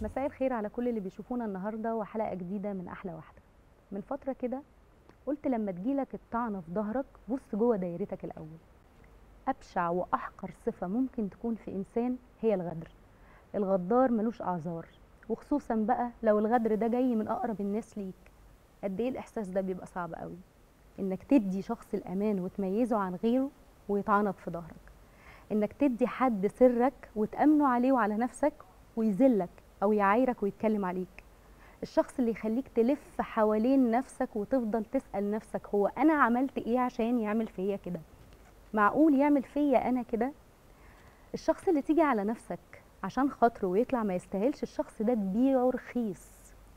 مساء الخير على كل اللي بيشوفونا النهارده وحلقه جديده من احلى واحده من فتره كده قلت لما تجيلك الطعنه في ظهرك بص جوه دايرتك الاول ابشع واحقر صفه ممكن تكون في انسان هي الغدر الغدار ملوش اعذار وخصوصا بقى لو الغدر ده جاي من اقرب الناس ليك قد ايه الاحساس ده بيبقى صعب قوي انك تدي شخص الامان وتميزه عن غيره ويطعنك في ظهرك انك تدي حد سرك وتامنه عليه وعلى نفسك ويذلك او يعايرك ويتكلم عليك الشخص اللي يخليك تلف حوالين نفسك وتفضل تسال نفسك هو انا عملت ايه عشان يعمل فيا كده معقول يعمل فيا انا كده الشخص اللي تيجي على نفسك عشان خاطره ويطلع ما يستاهلش الشخص ده تبيعه رخيص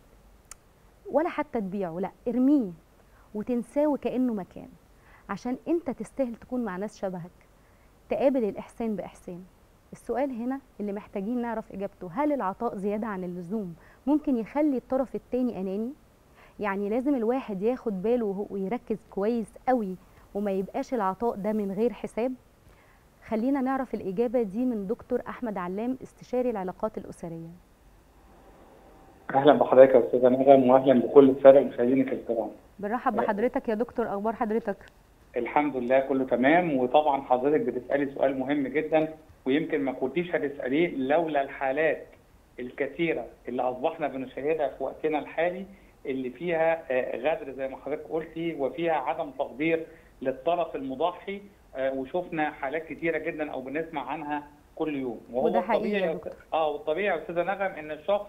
ولا حتى تبيعه لا ارميه وتنساه وكانه مكان عشان انت تستاهل تكون مع ناس شبهك تقابل الاحسان باحسان السؤال هنا اللي محتاجين نعرف اجابته هل العطاء زياده عن اللزوم ممكن يخلي الطرف التاني اناني يعني لازم الواحد ياخد باله وهو- ويركز كويس قوي وما يبقاش العطاء ده من غير حساب خلينا نعرف الاجابه دي من دكتور احمد علام استشاري العلاقات الاسريه اهلا بحضرتك يا استاذه نغم واهلا بكل الساده مشاهدينك الكرام بنرحب بحضرتك يا دكتور اخبار حضرتك الحمد لله كله تمام وطبعا حضرتك بتسالي سؤال مهم جدا ويمكن ما كنتيش هتساليه لولا الحالات الكثيره اللي اصبحنا بنشاهدها في وقتنا الحالي اللي فيها آه، غدر زي ما حضرتك قلتي وفيها عدم تقدير للطرف المضحي آه، وشفنا حالات كثيره جدا او بنسمع عنها كل يوم وده حقيقي يا الطبيعي دكتور. اه والطبيعي يا استاذه نغم ان الشخص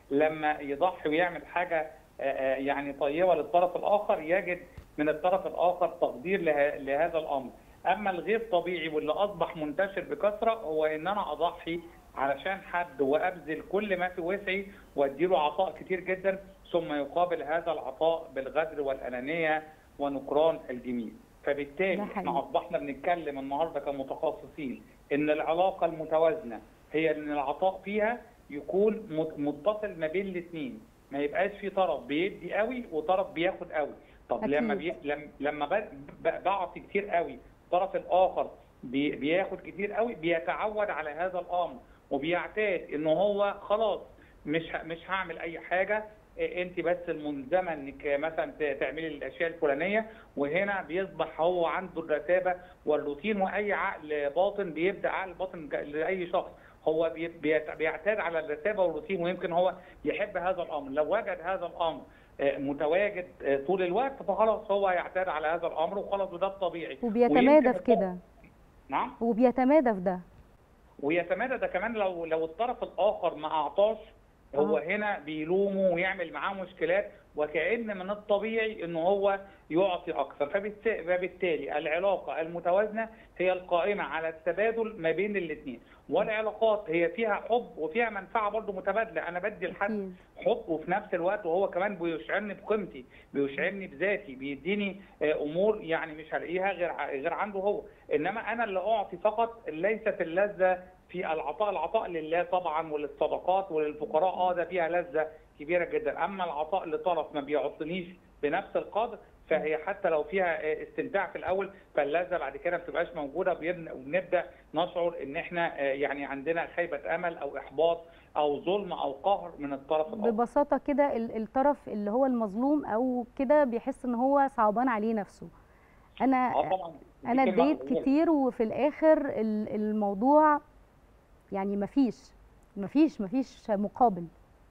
لما يضحي ويعمل حاجه آه، آه، يعني طيبه للطرف الاخر يجد من الطرف الاخر تقدير له- لهذا الامر اما الغير طبيعي واللي اصبح منتشر بكثره هو ان انا اضحي علشان حد وابذل كل ما في وسعي واديله عطاء كتير جدا ثم يقابل هذا العطاء بالغدر والانانيه ونكران الجميل فبالتالي ده حقيقي. احنا اصبحنا بنتكلم النهارده كمتخصصين ان العلاقه المتوازنه هي ان العطاء فيها يكون مت- متصل ما بين الاثنين ما يبقاش في طرف بيدي قوي وطرف بياخد قوي طب أكيد. لما بي... لم- لما ب- ب- بعطي كتير قوي الطرف الاخر بي... بياخد كتير قوي بيتعود على هذا الامر وبيعتاد ان هو خلاص مش ه... مش هعمل اي حاجه إيه، انت بس الملزمه انك مثلا ت- تعملي الاشياء الفلانيه وهنا بيصبح هو عنده الرتابه والروتين واي عقل باطن بيبدا عقل باطن ج- لاي شخص هو بي- بيت- بيعتاد على الرتابه والروتين ويمكن هو يحب هذا الامر لو وجد هذا الامر آه، متواجد آه، طول الوقت فخلاص هو يعتاد على هذا الامر وخلاص وده الطبيعي وبيتمادى ويمكن في كده نعم وبيتمادى في ده ويتمادى ده كمان لو لو الطرف الاخر ما اعطاش هو آه. هنا بيلومه ويعمل معاه مشكلات وكأن من الطبيعي ان هو يعطي اكثر فبالت- فبالتالي العلاقه المتوازنه هي القائمه على التبادل ما بين الاثنين والعلاقات هي فيها حب وفيها منفعه برضه متبادله انا بدي لحد أكيد. حب وفي نفس الوقت وهو كمان بيشعرني بقيمتي بيشعرني بذاتي بيديني آه، امور يعني مش هلاقيها غير ع- غير عنده هو انما انا اللي اعطي فقط ليست اللذه في العطاء العطاء لله طبعا وللصدقات وللفقراء اه ده فيها لذه كبيره جدا اما العطاء لطرف ما بيعطينيش بنفس القدر فهي حتى لو فيها آه، استمتاع في الاول فاللذه بعد كده ما بتبقاش موجوده وبيبن- وبنبدا نشعر ان احنا آه، يعني عندنا خيبه امل او احباط او ظلم او قهر من الطرف الاخر ببساطه كده ال- الطرف اللي هو المظلوم او كده بيحس ان هو صعبان عليه نفسه انا اه طبعا دي انا كلمة اديت قليلة. كتير وفي الاخر ال- الموضوع يعني مفيش مفيش مفيش مقابل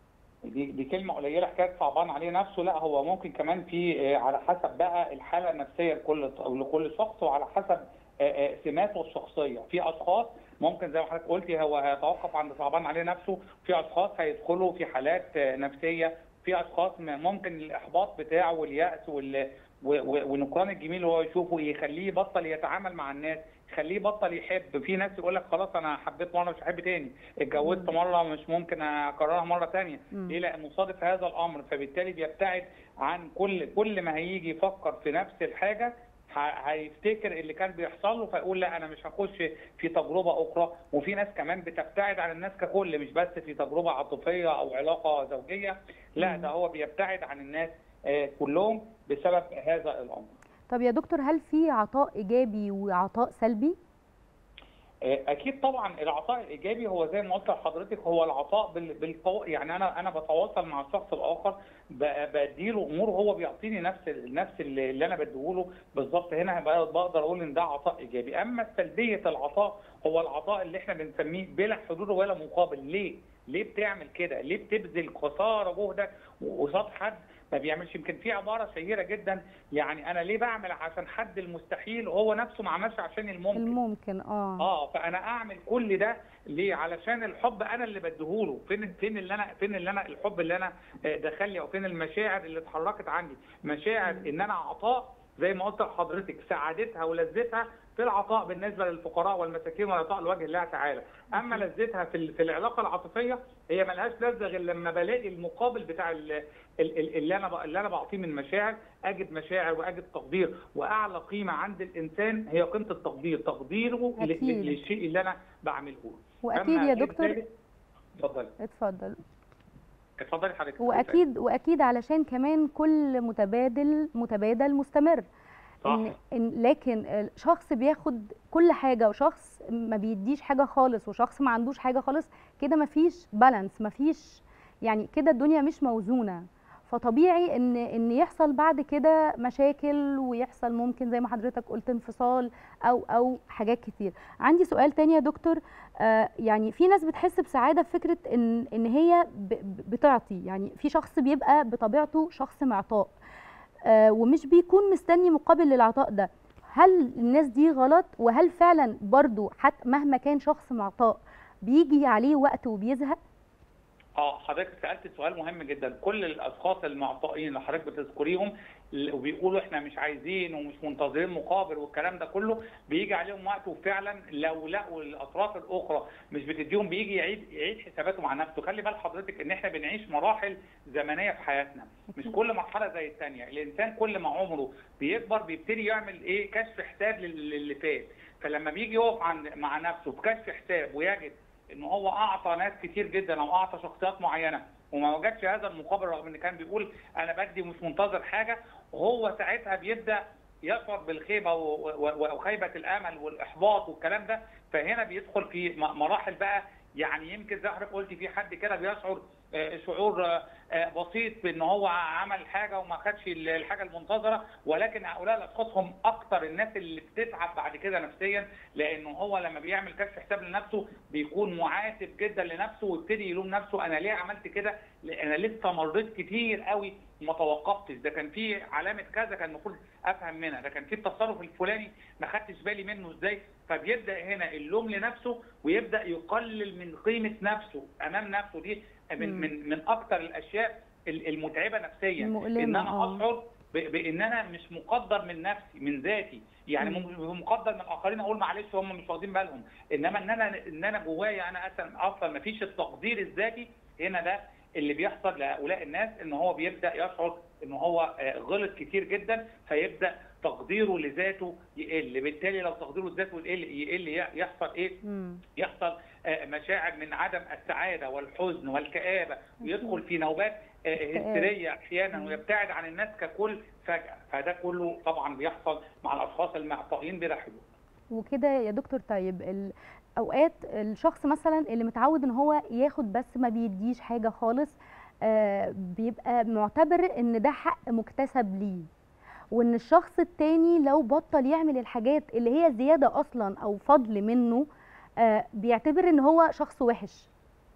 دي دي كلمه قليله حكايه صعبان عليه نفسه لا هو ممكن كمان في آه، على حسب بقى الحاله النفسيه لكل او لكل شخص وعلى حسب آه، آه، سماته الشخصيه في اشخاص ممكن زي ما حضرتك قلتي هو هيتوقف عند صعبان عليه نفسه في اشخاص هيدخلوا في حالات آه، نفسيه في اشخاص م- ممكن الاحباط بتاعه والياس وال و- و- ونكران الجميل اللي هو يشوفه يخليه يبطل يتعامل مع الناس يخليه يبطل يحب في ناس يقول لك خلاص انا حبيت مره مش هحب تاني اتجوزت مره مش ممكن اكررها مره تانية مم. ليه لانه صادف هذا الامر فبالتالي بيبتعد عن كل كل ما هيجي يفكر في نفس الحاجه ه- هيفتكر اللي كان بيحصل له فيقول لا انا مش هخش في تجربه اخرى وفي ناس كمان بتبتعد عن الناس ككل مش بس في تجربه عاطفيه او علاقه زوجيه لا مم. ده هو بيبتعد عن الناس آه، كلهم بسبب هذا الامر طب يا دكتور هل في عطاء ايجابي وعطاء سلبي آه، اكيد طبعا العطاء الايجابي هو زي ما قلت لحضرتك هو العطاء بال... بالفو... يعني انا انا بتواصل مع الشخص الاخر ب... بديله امور هو بيعطيني نفس نفس اللي, اللي انا بديهوله بالظبط هنا بقدر اقول ان ده عطاء ايجابي اما سلبيه العطاء هو العطاء اللي احنا بنسميه بلا حدود ولا مقابل ليه؟ ليه بتعمل كده؟ ليه بتبذل قصارى جهدك قصاد حد ما بيعملش يمكن في عباره شهيره جدا يعني انا ليه بعمل عشان حد المستحيل وهو نفسه ما عملش عشان الممكن الممكن اه اه فانا اعمل كل ده ليه علشان الحب انا اللي بديهوله فين فين اللي انا فين اللي انا الحب اللي انا دخل لي او فين المشاعر اللي اتحركت عندي مشاعر ان انا عطاء زي ما قلت لحضرتك سعادتها ولذتها في العطاء بالنسبه للفقراء والمساكين والعطاء لوجه الله تعالى اما لذتها في في العلاقه العاطفيه هي ملهاش لذه غير لما بلاقي المقابل بتاع اللي انا اللي انا بعطيه من مشاعر اجد مشاعر واجد تقدير واعلى قيمه عند الانسان هي قيمه التقدير تقديره أكيد. للشيء اللي انا بعمله له واكيد يا دكتور اتفضلي اتفضل اتفضلي حضرتك واكيد واكيد علشان كمان كل متبادل متبادل مستمر صح. إن إن لكن شخص بياخد كل حاجه وشخص ما بيديش حاجه خالص وشخص ما عندوش حاجه خالص كده ما فيش بالانس ما فيش يعني كده الدنيا مش موزونه فطبيعي ان ان يحصل بعد كده مشاكل ويحصل ممكن زي ما حضرتك قلت انفصال او او حاجات كتير عندي سؤال تاني يا دكتور آه يعني في ناس بتحس بسعاده في فكره ان ان هي بتعطي يعني في شخص بيبقى بطبيعته شخص معطاء آه ومش بيكون مستني مقابل للعطاء ده هل الناس دي غلط وهل فعلا برضو حتى مهما كان شخص معطاء بيجي عليه وقت وبيزهق اه حضرتك سالت سؤال مهم جدا كل الاشخاص المعطائين اللي حضرتك بتذكريهم وبيقولوا احنا مش عايزين ومش منتظرين مقابل والكلام ده كله بيجي عليهم وقت وفعلا لو لقوا الاطراف الاخرى مش بتديهم بيجي يعيد يعيد حساباته مع نفسه خلي بال حضرتك ان احنا بنعيش مراحل زمنيه في حياتنا مش كل مرحله زي الثانيه الانسان كل ما عمره بيكبر بيبتدي يعمل ايه كشف حساب للي فات فلما بيجي يقف عند مع نفسه بكشف حساب ويجد ان هو اعطى ناس كتير جدا او اعطى شخصيات معينه وما وجدش هذا المقابل رغم ان كان بيقول انا بدي ومش منتظر حاجه وهو ساعتها بيبدا يشعر بالخيبه وخيبه الامل والاحباط والكلام ده فهنا بيدخل في مراحل بقى يعني يمكن زي حضرتك قلت في حد كده بيشعر شعور بسيط بان هو عمل حاجه وما خدش الحاجه المنتظره ولكن هؤلاء الاشخاص هم اكثر الناس اللي بتتعب بعد كده نفسيا لانه هو لما بيعمل كشف حساب لنفسه بيكون معاتب جدا لنفسه ويبتدي يلوم نفسه انا ليه عملت كده؟ انا لسه مريت كتير قوي ما توقفتش ده كان في علامه كذا كان المفروض افهم منها ده كان في التصرف الفلاني ما خدتش بالي منه ازاي فبيبدا هنا اللوم لنفسه ويبدا يقلل من قيمه نفسه امام نفسه دي من من من اكثر الاشياء المتعبه نفسيا ان انا اشعر بان انا مش مقدر من نفسي من ذاتي يعني مقدر من الاخرين اقول معلش هم مش واخدين بالهم انما ان انا ان انا جوايا انا اصلا اصلا ما فيش التقدير الذاتي هنا ده اللي بيحصل لهؤلاء الناس ان هو بيبدا يشعر ان هو غلط كتير جدا فيبدا تقديره لذاته يقل بالتالي لو تقديره لذاته يقل يقل يحصل ايه يحصل مشاعر من عدم السعاده والحزن والكآبه ويدخل في نوبات هستيريه احيانا ويبتعد عن الناس ككل فجاه فده كله طبعا بيحصل مع الاشخاص المعطائين بلا حدود وكده يا دكتور طيب اوقات الشخص مثلا اللي متعود ان هو ياخد بس ما بيديش حاجه خالص آه بيبقى معتبر ان ده حق مكتسب ليه وان الشخص التاني لو بطل يعمل الحاجات اللي هي زياده اصلا او فضل منه آه بيعتبر ان هو شخص وحش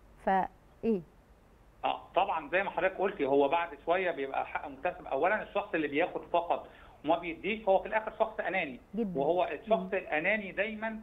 فايه اه طبعا زي ما حضرتك قلتي هو بعد شويه بيبقى حق مكتسب اولا الشخص اللي بياخد فقط وما بيديش هو في الاخر شخص اناني جدا. وهو الشخص الاناني دايما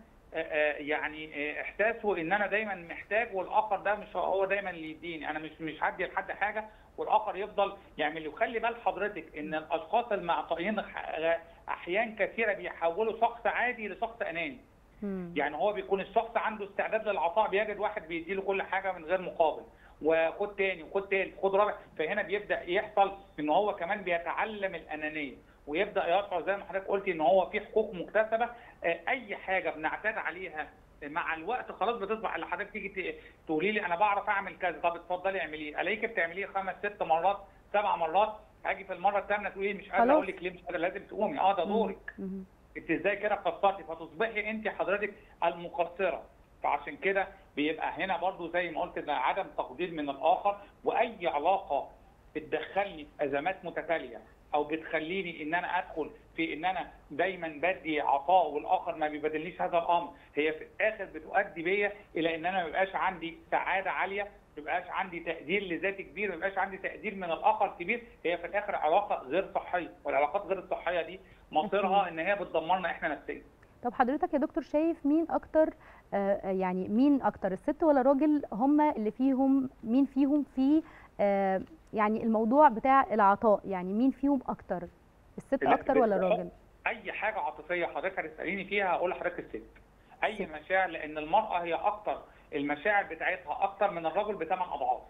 يعني احساسه ان انا دايما محتاج والاخر ده مش هو دايما اللي يديني انا مش مش هدي لحد حاجه والاخر يفضل يعمل لي وخلي بال حضرتك ان الاشخاص المعطائين احيان كثيره بيحولوا شخص عادي لشخص اناني يعني هو بيكون الشخص عنده استعداد للعطاء بيجد واحد بيدي له كل حاجه من غير مقابل وخد تاني وخد تالت وخد رابع فهنا بيبدا يحصل ان هو كمان بيتعلم الانانيه ويبدا يشعر زي ما حضرتك قلتي ان هو في حقوق مكتسبه اي حاجه بنعتاد عليها مع الوقت خلاص بتصبح اللي حضرتك تيجي تقولي لي انا بعرف اعمل كذا طب اتفضلي اعمليه الاقيك بتعمليه خمس ست مرات سبع مرات هاجي في المره الثامنه تقولي مش قادره اقول لك ليه مش قادره لازم تقومي اه ده دورك انت ازاي كده قصرتي فتصبحي انت حضرتك المقصره فعشان كده بيبقى هنا برضو زي ما قلت ده عدم تقدير من الاخر واي علاقه بتدخلني في ازمات متتاليه او بتخليني ان انا ادخل في ان انا دايما بدي عطاء والاخر ما بيبادلنيش هذا الامر هي في الاخر بتؤدي بيا الى ان انا ما يبقاش عندي سعاده عاليه ما يبقاش عندي تقدير لذاتي كبير ما يبقاش عندي تقدير من الاخر كبير هي في الاخر علاقه غير صحيه والعلاقات غير الصحيه دي مصيرها ان هي بتدمرنا احنا نفسيا طب حضرتك يا دكتور شايف مين اكتر آه يعني مين اكتر الست ولا الراجل هم اللي فيهم مين فيهم في آه يعني الموضوع بتاع العطاء يعني مين فيهم اكتر الست اكتر ولا الراجل اي حاجه عاطفيه حضرتك هتساليني فيها هقول لحضرتك الست اي مشاعر لان المراه هي اكتر المشاعر بتاعتها اكتر من الرجل بثمان اضعاف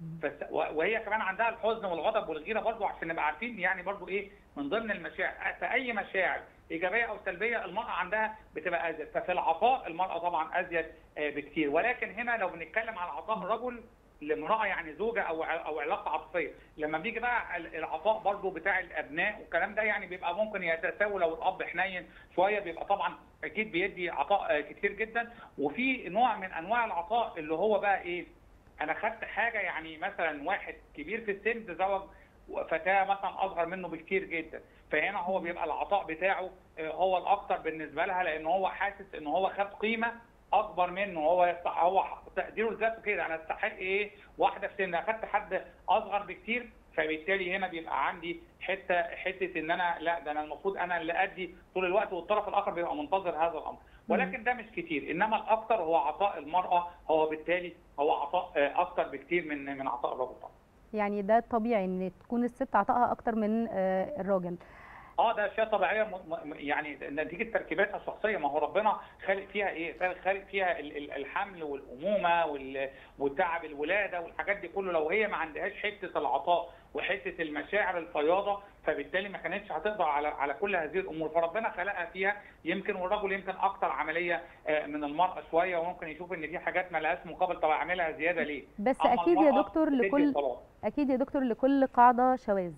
بس وهي كمان عندها الحزن والغضب والغيره برضو عشان نبقى عارفين يعني برضو ايه من ضمن المشاعر فاي مشاعر ايجابيه او سلبيه المراه عندها بتبقى ازيد ففي العطاء المراه طبعا ازيد بكثير ولكن هنا لو بنتكلم على عطاء الرجل لامراه يعني زوجه او او علاقه عاطفيه لما بيجي بقى العطاء برضو بتاع الابناء والكلام ده يعني بيبقى ممكن يتساوي لو الاب حنين شويه بيبقى طبعا اكيد بيدي عطاء كتير جدا وفي نوع من انواع العطاء اللي هو بقى ايه انا خدت حاجه يعني مثلا واحد كبير في السن تزوج فتاه مثلا اصغر منه بكتير جدا فهنا هو بيبقى العطاء بتاعه هو الاكثر بالنسبه لها لان هو حاسس ان هو خد قيمه اكبر منه هو يستحق هو تقديره لذاته كده انا استحق ايه واحده في سن اخدت حد اصغر بكتير فبالتالي هنا بيبقى عندي حته حته ان انا لا ده انا المفروض انا اللي ادي طول الوقت والطرف الاخر بيبقى منتظر هذا الامر ولكن ده مش كتير انما الاكثر هو عطاء المراه هو بالتالي هو عطاء اكثر بكتير من من عطاء الرجل طبعا يعني ده طبيعي ان تكون الست عطائها اكتر من الراجل اه ده اشياء طبيعيه م... م... يعني نتيجه تركيباتها الشخصيه ما هو ربنا خالق فيها ايه؟ خالق فيها الحمل والامومه وال... وتعب الولاده والحاجات دي كله لو هي ما عندهاش حته العطاء وحته المشاعر الفياضه فبالتالي ما كانتش هتقدر على على كل هذه الامور فربنا خلقها فيها يمكن والرجل يمكن اكتر عمليه من المراه شويه وممكن يشوف ان في حاجات ما لهاش مقابل طب اعملها زياده ليه؟ بس اكيد يا دكتور لكل اكيد يا دكتور لكل قاعده شواذ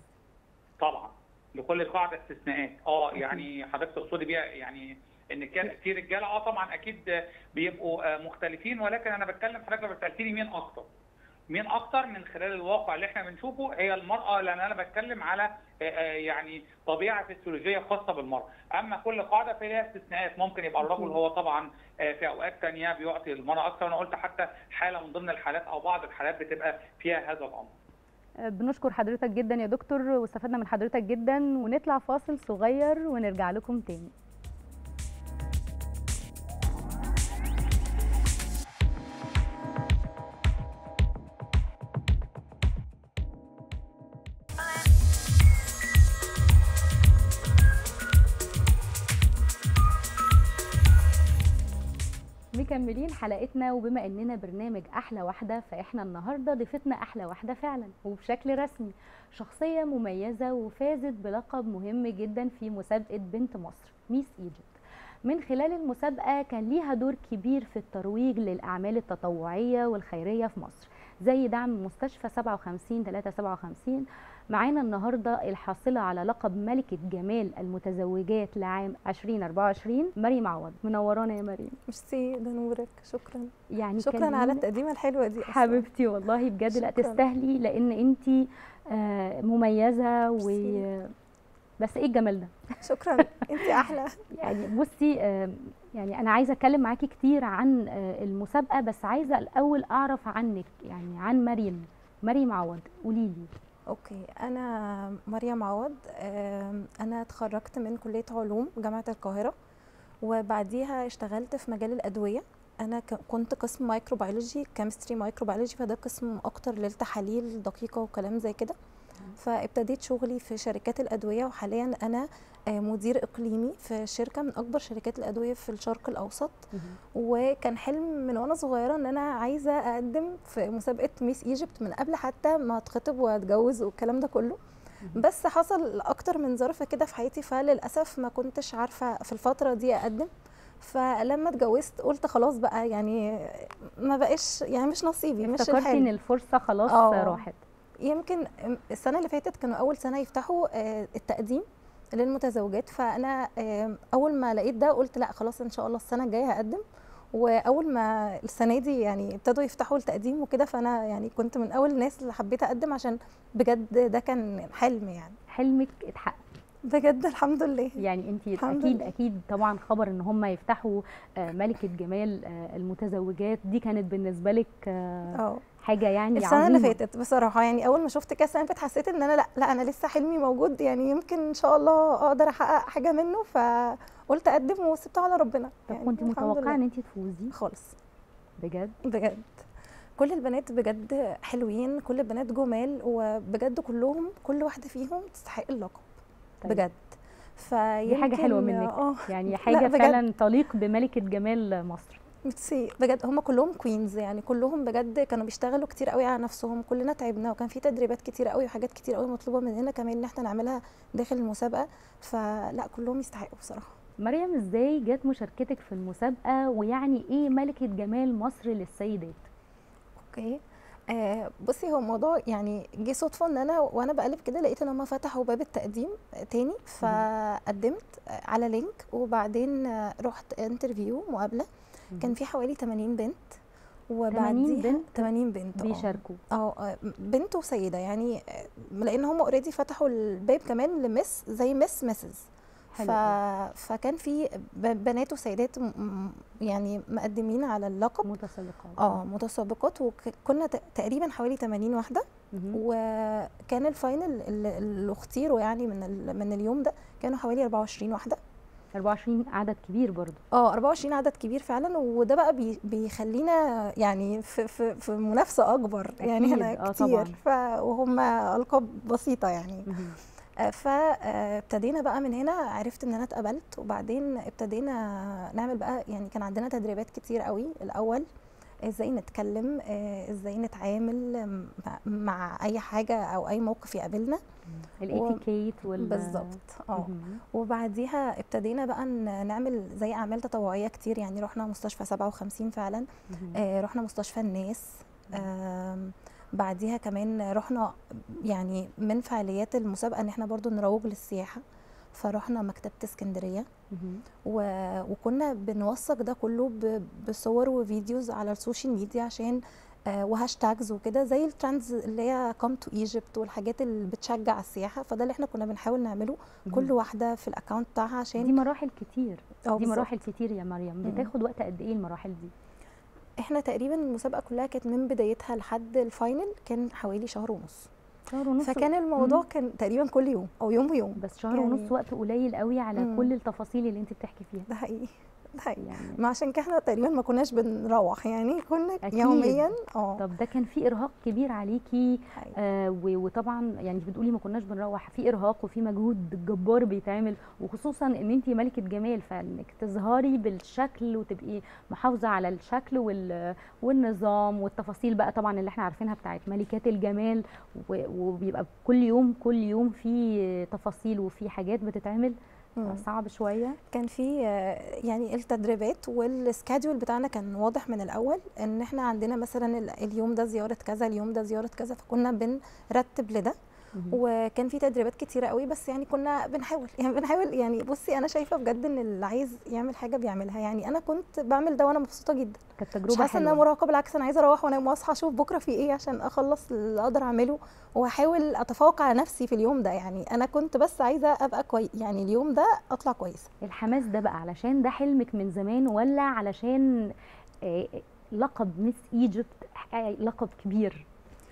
طبعا لكل قاعده استثناءات اه يعني حضرتك تقصدي بيها يعني ان كان في رجاله اه طبعا اكيد بيبقوا مختلفين ولكن انا بتكلم حضرتك لو سالتني مين اكتر مين اكتر من خلال الواقع اللي احنا بنشوفه هي المراه لان انا بتكلم على يعني طبيعه فسيولوجيه خاصه بالمراه اما كل قاعده فيها استثناءات ممكن يبقى الرجل هو طبعا في اوقات ثانيه بيعطي المراه اكتر انا قلت حتى حاله من ضمن الحالات او بعض الحالات بتبقى فيها هذا الامر بنشكر حضرتك جدا يا دكتور واستفدنا من حضرتك جدا ونطلع فاصل صغير ونرجع لكم تاني مكملين حلقتنا وبما اننا برنامج احلى واحده فاحنا النهارده ضيفتنا احلى واحده فعلا وبشكل رسمي شخصيه مميزه وفازت بلقب مهم جدا في مسابقه بنت مصر ميس ايجيبت من خلال المسابقه كان ليها دور كبير في الترويج للاعمال التطوعيه والخيريه في مصر زي دعم مستشفى 57 357 معانا النهارده الحاصله على لقب ملكه جمال المتزوجات لعام 2024 مريم عوض منورانا يا مريم ميرسي ده نورك شكرا يعني شكرا على التقديمه الحلوه دي أصلاً. حبيبتي والله بجد لا تستاهلي لان انت مميزه و بس ايه الجمال ده شكرا انت احلى يعني بصي يعني انا عايزه اتكلم معاكي كتير عن المسابقه بس عايزه الاول اعرف عنك يعني عن مريم مريم عوض قولي لي اوكي انا مريم عوض انا اتخرجت من كليه علوم جامعه القاهره وبعديها اشتغلت في مجال الادويه انا كنت قسم مايكروبيولوجي كيمستري مايكروبيولوجي فده قسم اكتر للتحاليل دقيقه وكلام زي كده فابتديت شغلي في شركات الادويه وحاليا انا مدير اقليمي في شركه من اكبر شركات الادويه في الشرق الاوسط وكان حلم من وانا صغيره ان انا عايزه اقدم في مسابقه ميس ايجيبت من قبل حتى ما اتخطب واتجوز والكلام ده كله بس حصل اكتر من ظرف كده في حياتي فللاسف ما كنتش عارفه في الفتره دي اقدم فلما اتجوزت قلت خلاص بقى يعني ما بقاش يعني مش نصيبي مش افتكرتي ان الفرصه خلاص أوه. راحت يمكن السنه اللي فاتت كانوا اول سنه يفتحوا التقديم للمتزوجات فانا آم، اول ما لقيت ده قلت لا خلاص ان شاء الله السنه الجايه هقدم واول ما السنه دي يعني ابتدوا يفتحوا التقديم وكده فانا يعني كنت من اول الناس اللي حبيت اقدم عشان بجد ده كان حلم يعني حلمك اتحقق بجد الحمد لله يعني انت الحمد اكيد لله. اكيد طبعا خبر ان هم يفتحوا آه، ملكه جمال آه، المتزوجات دي كانت بالنسبه لك آه، اه حاجه يعني السنه اللي عظيمة. فاتت بصراحه يعني اول ما شفت كاس السنه اللي فاتت حسيت ان انا لا لا انا لسه حلمي موجود يعني يمكن ان شاء الله اقدر احقق حاجه منه فقلت اقدم وسبتها على ربنا طب يعني كنت الحمد متوقعه لله. ان انت تفوزي خالص بجد بجد كل البنات بجد حلوين كل البنات جمال وبجد كلهم كل واحده فيهم تستحق اللقب طيب. بجد دي حاجه حلوه فيمكن- منك اه يعني لا، حاجه بجد. فعلا تليق بملكه جمال مصر ميرسي بجد هم كلهم كوينز يعني كلهم بجد كانوا بيشتغلوا كتير قوي على نفسهم كلنا تعبنا وكان في تدريبات كتير قوي وحاجات كتير قوي مطلوبه مننا كمان ان احنا نعملها داخل المسابقه فلا كلهم يستحقوا بصراحه مريم ازاي جت مشاركتك في المسابقه ويعني ايه ملكه جمال مصر للسيدات اوكي آه بصي هو الموضوع يعني جه صدفه ان انا وانا بقلب كده لقيت ان هم فتحوا باب التقديم تاني فقدمت على لينك وبعدين آه، رحت انترفيو مقابله كان في حوالي 80 بنت وبعديها بنت 80 بنت آه. بيشاركوا اه آه، بنت وسيده يعني آه، لان هم اوريدي فتحوا الباب كمان لمس زي مس مسز ف... حلو أوي. فكان في ب- بنات وسيدات م- م- يعني مقدمين على اللقب متسابقات اه متسابقات وكنا تقريبا حوالي 80 واحده مهم. وكان الفاينل اللي اللي اختيروا يعني من ال... من اليوم ده كانوا حوالي 24 واحده 24 عدد كبير برضو اه 24 عدد كبير فعلا وده بقى بي بيخلينا يعني في في, في منافسه اكبر يعني أكيد، احنا آه كتير طبعاً. ف وهم القاب بسيطه يعني مهم. فابتدينا بقى من هنا عرفت ان انا اتقبلت وبعدين ابتدينا نعمل بقى يعني كان عندنا تدريبات كتير قوي الاول ازاي نتكلم آه، ازاي نتعامل مع- مع اي حاجه او اي موقف يقابلنا الاتيكيت وال بالظبط اه مهم. وبعديها ابتدينا بقى ن- نعمل زي اعمال تطوعيه كتير يعني رحنا مستشفى 57 فعلا مهم. آه، رحنا مستشفى الناس آم، بعديها كمان رحنا يعني من فعاليات المسابقه ان احنا برضو نروج للسياحه فرحنا مكتبه اسكندريه مهم. و... وكنا بنوثق ده كله ب... بصور وفيديوز على السوشيال ميديا عشان آه، وهاشتاجز وكده زي الترندز اللي هي كام تو ايجيبت والحاجات اللي بتشجع السياحه فده اللي احنا كنا بنحاول نعمله كل مهم. واحده في الاكونت بتاعها عشان دي مراحل كتير آه، دي بالظبط. مراحل كتير يا مريم مم. بتاخد وقت قد ايه المراحل دي احنا تقريبا المسابقه كلها كانت من بدايتها لحد الفاينل كان حوالي شهر ونص شهر ونص فكان الموضوع مم. كان تقريبا كل يوم او يوم ويوم بس شهر يعني- ونص وقت قليل قوي على مم. كل التفاصيل اللي انت بتحكي فيها ده حقيقي ده حقيقي يعني ما عشان كده احنا تقريبا ما كناش بنروح يعني كنا أكيد. يوميا اه طب ده كان في ارهاق كبير عليكي حقيقي. آه و- وطبعا يعني انت بتقولي ما كناش بنروح في ارهاق وفي مجهود جبار بيتعمل وخصوصا ان انت ملكه جمال فانك تظهري بالشكل وتبقي محافظه على الشكل وال والنظام والتفاصيل بقى طبعا اللي احنا عارفينها بتاعت ملكات الجمال و- وبيبقى كل يوم كل يوم في تفاصيل وفي حاجات بتتعمل مم. صعب شويه كان في آه، يعني التدريبات والسكادول بتاعنا كان واضح من الاول ان احنا عندنا مثلا ال- اليوم ده زياره كذا اليوم ده زياره كذا فكنا بنرتب لده مهم. وكان في تدريبات كتيره قوي بس يعني كنا بنحاول يعني بنحاول يعني بصي انا شايفه بجد ان اللي عايز يعمل حاجه بيعملها يعني انا كنت بعمل ده وانا مبسوطه جدا كانت مش تجربه حاسه ان انا حلوه مراهقه بالعكس انا عايزه اروح وانام واصحى اشوف بكره في ايه عشان اخلص اللي اقدر اعمله واحاول اتفوق على نفسي في اليوم ده يعني انا كنت بس عايزه ابقى كويس يعني اليوم ده اطلع كويسه الحماس ده بقى علشان ده حلمك من زمان ولا علشان آه، لقب ميس ايجيبت آه، لقب كبير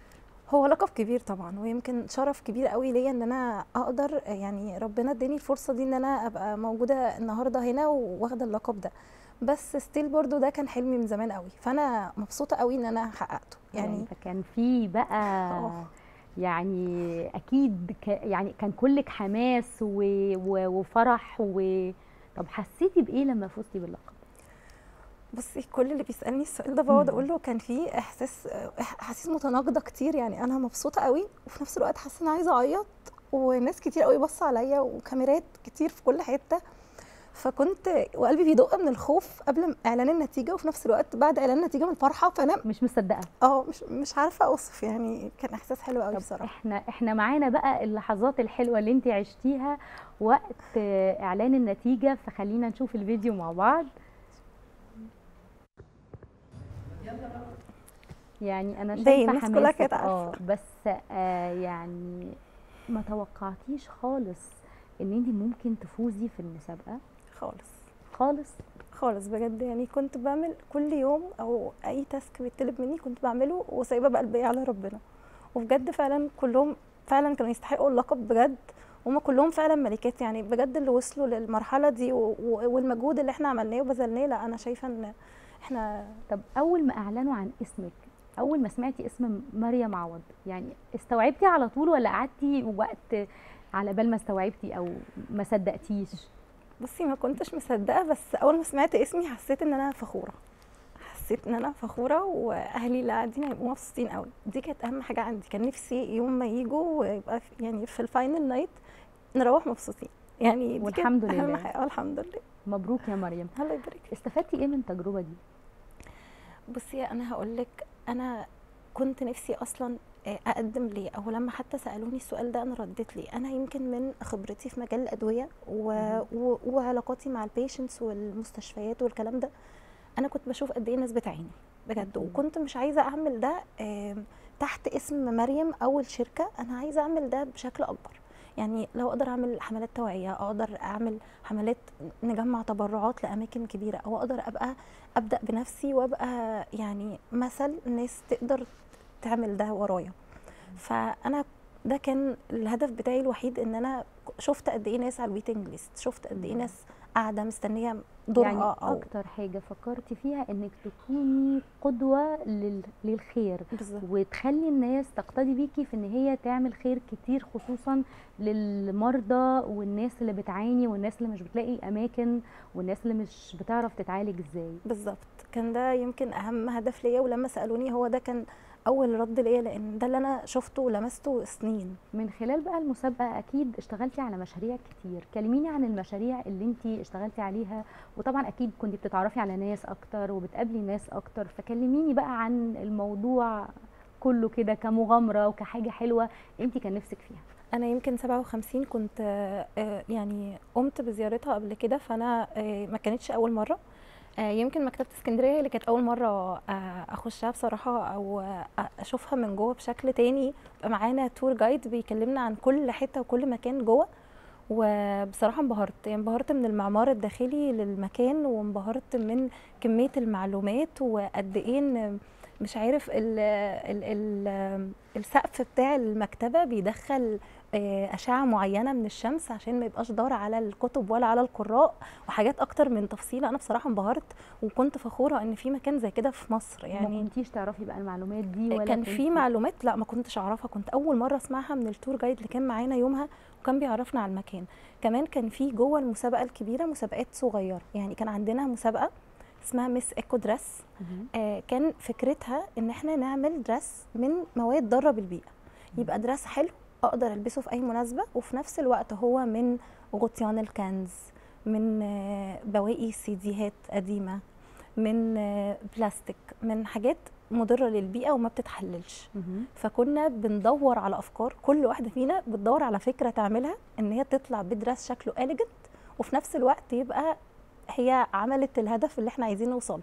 هو لقب كبير طبعا ويمكن شرف كبير قوي ليا ان انا اقدر يعني ربنا اداني الفرصه دي ان انا ابقى موجوده النهارده هنا واخده اللقب ده بس ستيل برضو ده كان حلمي من زمان قوي فانا مبسوطه قوي ان انا حققته يعني فكان في بقى آه. يعني اكيد ك يعني كان كلك حماس و... و... وفرح و طب حسيتي بايه لما فزتي باللقب بصي كل اللي بيسالني السؤال ده بقعد مم. اقول له كان في احساس احاسيس متناقضه كتير يعني انا مبسوطه قوي وفي نفس الوقت حاسه ان أنا عايزه اعيط وناس كتير قوي بص عليا وكاميرات كتير في كل حته فكنت وقلبي بيدق من الخوف قبل اعلان النتيجه وفي نفس الوقت بعد اعلان النتيجه من الفرحه فانا مش مصدقه اه مش مش عارفه اوصف يعني كان احساس حلو قوي طب بصراحه احنا احنا معانا بقى اللحظات الحلوه اللي انت عشتيها وقت آه، اعلان النتيجه فخلينا نشوف الفيديو مع بعض يعني انا باين، شايفه الناس كلها حماسك كانت عارفة. اه بس آه يعني ما توقعتيش خالص ان انت ممكن تفوزي في المسابقه خالص خالص خالص بجد يعني كنت بعمل كل يوم او اي تاسك بيطلب مني كنت بعمله وسايبه بقلبي على ربنا وبجد فعلا كلهم فعلا كانوا يستحقوا اللقب بجد هما كلهم فعلا ملكات يعني بجد اللي وصلوا للمرحله دي و- و- والمجهود اللي احنا عملناه وبذلناه لا انا شايفه ان احنا طب اول ما اعلنوا عن اسمك اول ما سمعتي اسم مريم عوض يعني استوعبتي على طول ولا قعدتي وقت على بال ما استوعبتي او ما صدقتيش بصي ما كنتش مصدقه بس اول ما سمعت اسمي حسيت ان انا فخوره حسيت ان انا فخوره واهلي اللي قاعدين هيبقوا مبسوطين قوي دي كانت اهم حاجه عندي كان نفسي يوم ما يجوا ويبقى في يعني في الفاينل نايت نروح مبسوطين يعني دي كانت والحمد أهم لله. حاجة. آه، الحمد لله مبروك يا مريم الله يبارك فيك. استفدتي ايه من التجربه دي بصي انا هقول لك انا كنت نفسي اصلا آه، اقدم ليه او لما حتى سالوني السؤال ده انا رديت ليه انا يمكن من خبرتي في مجال الادويه و... و... وعلاقاتي مع البيشنتس والمستشفيات والكلام ده انا كنت بشوف قد ايه الناس بتعاني بجد أكيد. وكنت مش عايزه اعمل ده آم، تحت اسم مريم او الشركه انا عايزه اعمل ده بشكل اكبر يعني لو اقدر اعمل حملات توعيه اقدر اعمل حملات نجمع تبرعات لاماكن كبيره او اقدر ابقى ابدا بنفسي وابقى يعني مثل الناس تقدر تعمل ده ورايا فانا ده كان الهدف بتاعي الوحيد ان انا شفت قد ايه ناس على الويتنج ليست شفت قد ايه مم. ناس قاعده مستنيه دورها يعني او اكتر حاجه فكرتي فيها انك تكوني قدوه لل... للخير بالظبط وتخلي الناس تقتدي بيكي في ان هي تعمل خير كتير خصوصا للمرضى والناس اللي بتعاني والناس اللي مش بتلاقي اماكن والناس اللي مش بتعرف تتعالج ازاي بالظبط كان ده يمكن اهم هدف ليا ولما سالوني هو ده كان اول رد ليا لان ده اللي انا شفته ولمسته سنين من خلال بقى المسابقه اكيد اشتغلتي على مشاريع كتير كلميني عن المشاريع اللي انت اشتغلتي عليها وطبعا اكيد كنت بتتعرفي على ناس اكتر وبتقابلي ناس اكتر فكلميني بقى عن الموضوع كله كده كمغامره وكحاجه حلوه انت كان نفسك فيها انا يمكن 57 كنت آه، آه، يعني قمت بزيارتها قبل كده فانا آه، ما كانتش اول مره آه، يمكن مكتبه اسكندريه هي اللي كانت اول مره آه، اخشها بصراحه او آه، اشوفها من جوه بشكل تاني يبقى معانا تور جايد بيكلمنا عن كل حته وكل مكان جوه وبصراحه انبهرت يعني انبهرت من المعمار الداخلي للمكان وانبهرت من كميه المعلومات وقد ايه ان مش عارف ال ال ال السقف بتاع المكتبه بيدخل آه، اشعه معينه من الشمس عشان ما يبقاش ضار على الكتب ولا على القراء وحاجات اكتر من تفصيل انا بصراحه انبهرت وكنت فخوره ان في مكان زي كده في مصر ما يعني كنتيش تعرفي بقى المعلومات دي ولا كان في كنتي- معلومات لا ما كنتش اعرفها كنت اول مره اسمعها من التور جايد اللي كان معانا يومها وكان بيعرفنا على المكان كمان كان في جوه المسابقه الكبيره مسابقات صغيره يعني كان عندنا مسابقه اسمها مس ايكو دريس مهم. آه كان فكرتها ان احنا نعمل دريس من مواد ضاره بالبيئه يبقى دريس حلو اقدر البسه في اي مناسبه وفي نفس الوقت هو من غطيان الكنز من آه، بواقي سيديهات قديمه من آه، بلاستيك من حاجات مضره للبيئه وما بتتحللش مهم. فكنا بندور على افكار كل واحده فينا بتدور على فكره تعملها ان هي تطلع بدرس شكله اليجنت وفي نفس الوقت يبقى هي عملت الهدف اللي احنا عايزين نوصله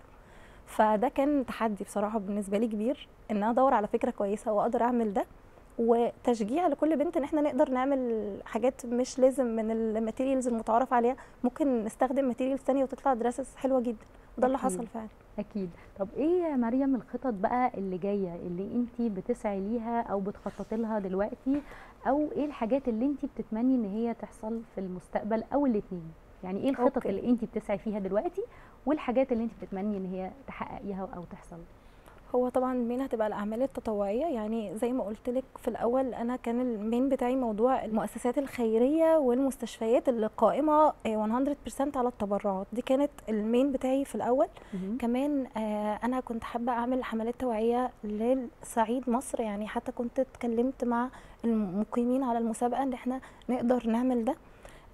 فده كان تحدي بصراحه بالنسبه لي كبير ان انا ادور على فكره كويسه واقدر اعمل ده وتشجيع لكل بنت ان احنا نقدر نعمل حاجات مش لازم من الماتيريالز المتعارف عليها ممكن نستخدم ماتيريالز تانية وتطلع دراسس حلوه جدا وده اللي أكيد. حصل فعلا اكيد طب ايه يا مريم الخطط بقى اللي جايه اللي انت بتسعي ليها او بتخططي لها دلوقتي او ايه الحاجات اللي انت بتتمني ان هي تحصل في المستقبل او الاثنين يعني ايه الخطط أوكي. اللي انت بتسعي فيها دلوقتي والحاجات اللي انت بتتمني ان هي تحققيها او تحصل هو طبعا المين هتبقى الاعمال التطوعيه يعني زي ما قلت لك في الاول انا كان المين بتاعي موضوع المؤسسات الخيريه والمستشفيات اللي قائمه آه، 100% على التبرعات دي كانت المين بتاعي في الاول مهم. كمان آه، انا كنت حابه اعمل حملات توعيه للصعيد مصر يعني حتى كنت اتكلمت مع المقيمين على المسابقه ان احنا نقدر نعمل ده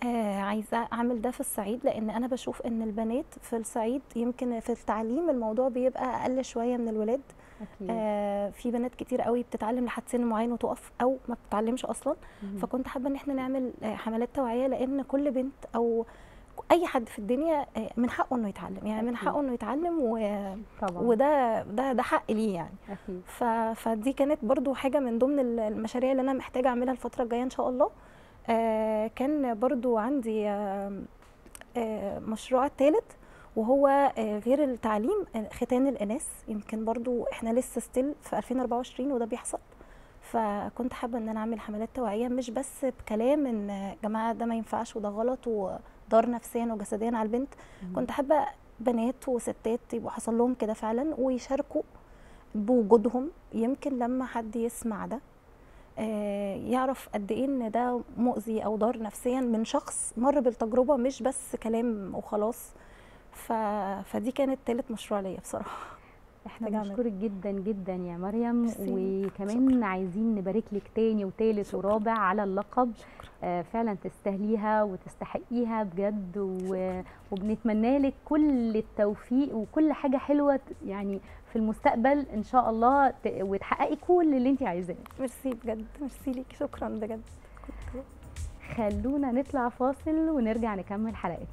آه عايزه اعمل ده في الصعيد لان انا بشوف ان البنات في الصعيد يمكن في التعليم الموضوع بيبقى اقل شويه من الولاد اكيد آه في بنات كتير قوي بتتعلم لحد سن معين وتقف او ما بتتعلمش اصلا مهم. فكنت حابه ان احنا نعمل آه، حملات توعيه لان كل بنت او اي حد في الدنيا آه، من حقه انه يتعلم يعني من أكيد. حقه انه يتعلم و... طبعا وده ده ده حق ليه يعني اكيد ف... فدي كانت برضو حاجه من ضمن ال- المشاريع اللي انا محتاجه اعملها الفتره الجايه ان شاء الله آه كان برضو عندي آه آه مشروع الثالث وهو آه غير التعليم آه، ختان الاناث يمكن برضو احنا لسه ستيل في 2024 وده بيحصل فكنت حابه ان انا اعمل حملات توعيه مش بس بكلام ان يا جماعه ده ما ينفعش وده غلط وضار نفسيا وجسديا على البنت مهم. كنت حابه بنات وستات يبقوا حصل لهم كده فعلا ويشاركوا بوجودهم يمكن لما حد يسمع ده آه، يعرف قد ايه ان ده مؤذي او ضار نفسيا من شخص مر بالتجربه مش بس كلام وخلاص ف... فدي كانت تالت مشروع ليا بصراحه احنا محتاجة أعمل. بنشكرك جدا جدا يا مريم ميرسي. وكمان عايزين نبارك لك تاني وتالت شكرا. ورابع على اللقب شكرا آه، فعلا تستاهليها وتستحقيها بجد و... وبنتمنى لك كل التوفيق وكل حاجه حلوه ت- يعني في المستقبل ان شاء الله ت... وتحققي كل اللي انت عايزاه ميرسي بجد ميرسي ليكي شكرا بجد كنت خلونا نطلع فاصل ونرجع نكمل حلقتنا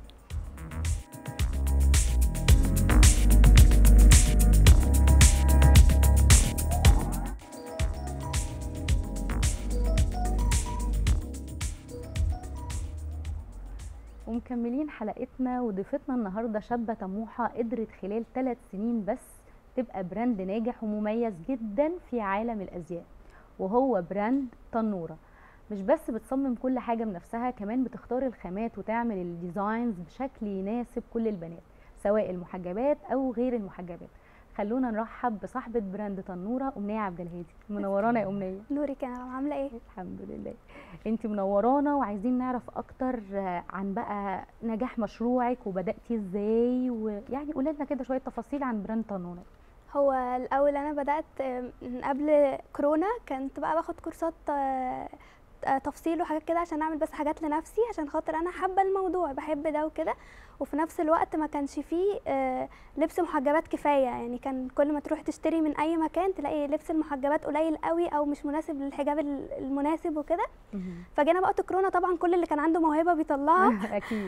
ومكملين حلقتنا وضيفتنا النهارده شابه طموحه قدرت خلال ثلاث سنين بس تبقى براند ناجح ومميز جدا في عالم الازياء وهو براند تنوره مش بس بتصمم كل حاجه بنفسها كمان بتختار الخامات وتعمل الديزاينز بشكل يناسب كل البنات سواء المحجبات او غير المحجبات خلونا نرحب بصاحبه براند تنوره امنيه عبد الهادي منورانا يا امنيه نورك انا عامله ايه الحمد لله انت منورانا وعايزين نعرف اكتر آه، عن بقى نجاح مشروعك وبداتي ازاي ويعني قولي لنا كده شويه تفاصيل عن براند تنوره هو الاول انا بدات من قبل كورونا كنت بقى باخد كورسات آه، آه، تفصيل وحاجات كده عشان اعمل بس حاجات لنفسي عشان خاطر انا حابه الموضوع بحب ده وكده وفي نفس الوقت ما كانش فيه آه، لبس محجبات كفايه يعني كان كل ما تروح تشتري من اي مكان تلاقي لبس المحجبات قليل قوي او مش مناسب للحجاب ال- المناسب وكده فجينا وقت كورونا طبعا كل اللي كان عنده موهبه بيطلعها اكيد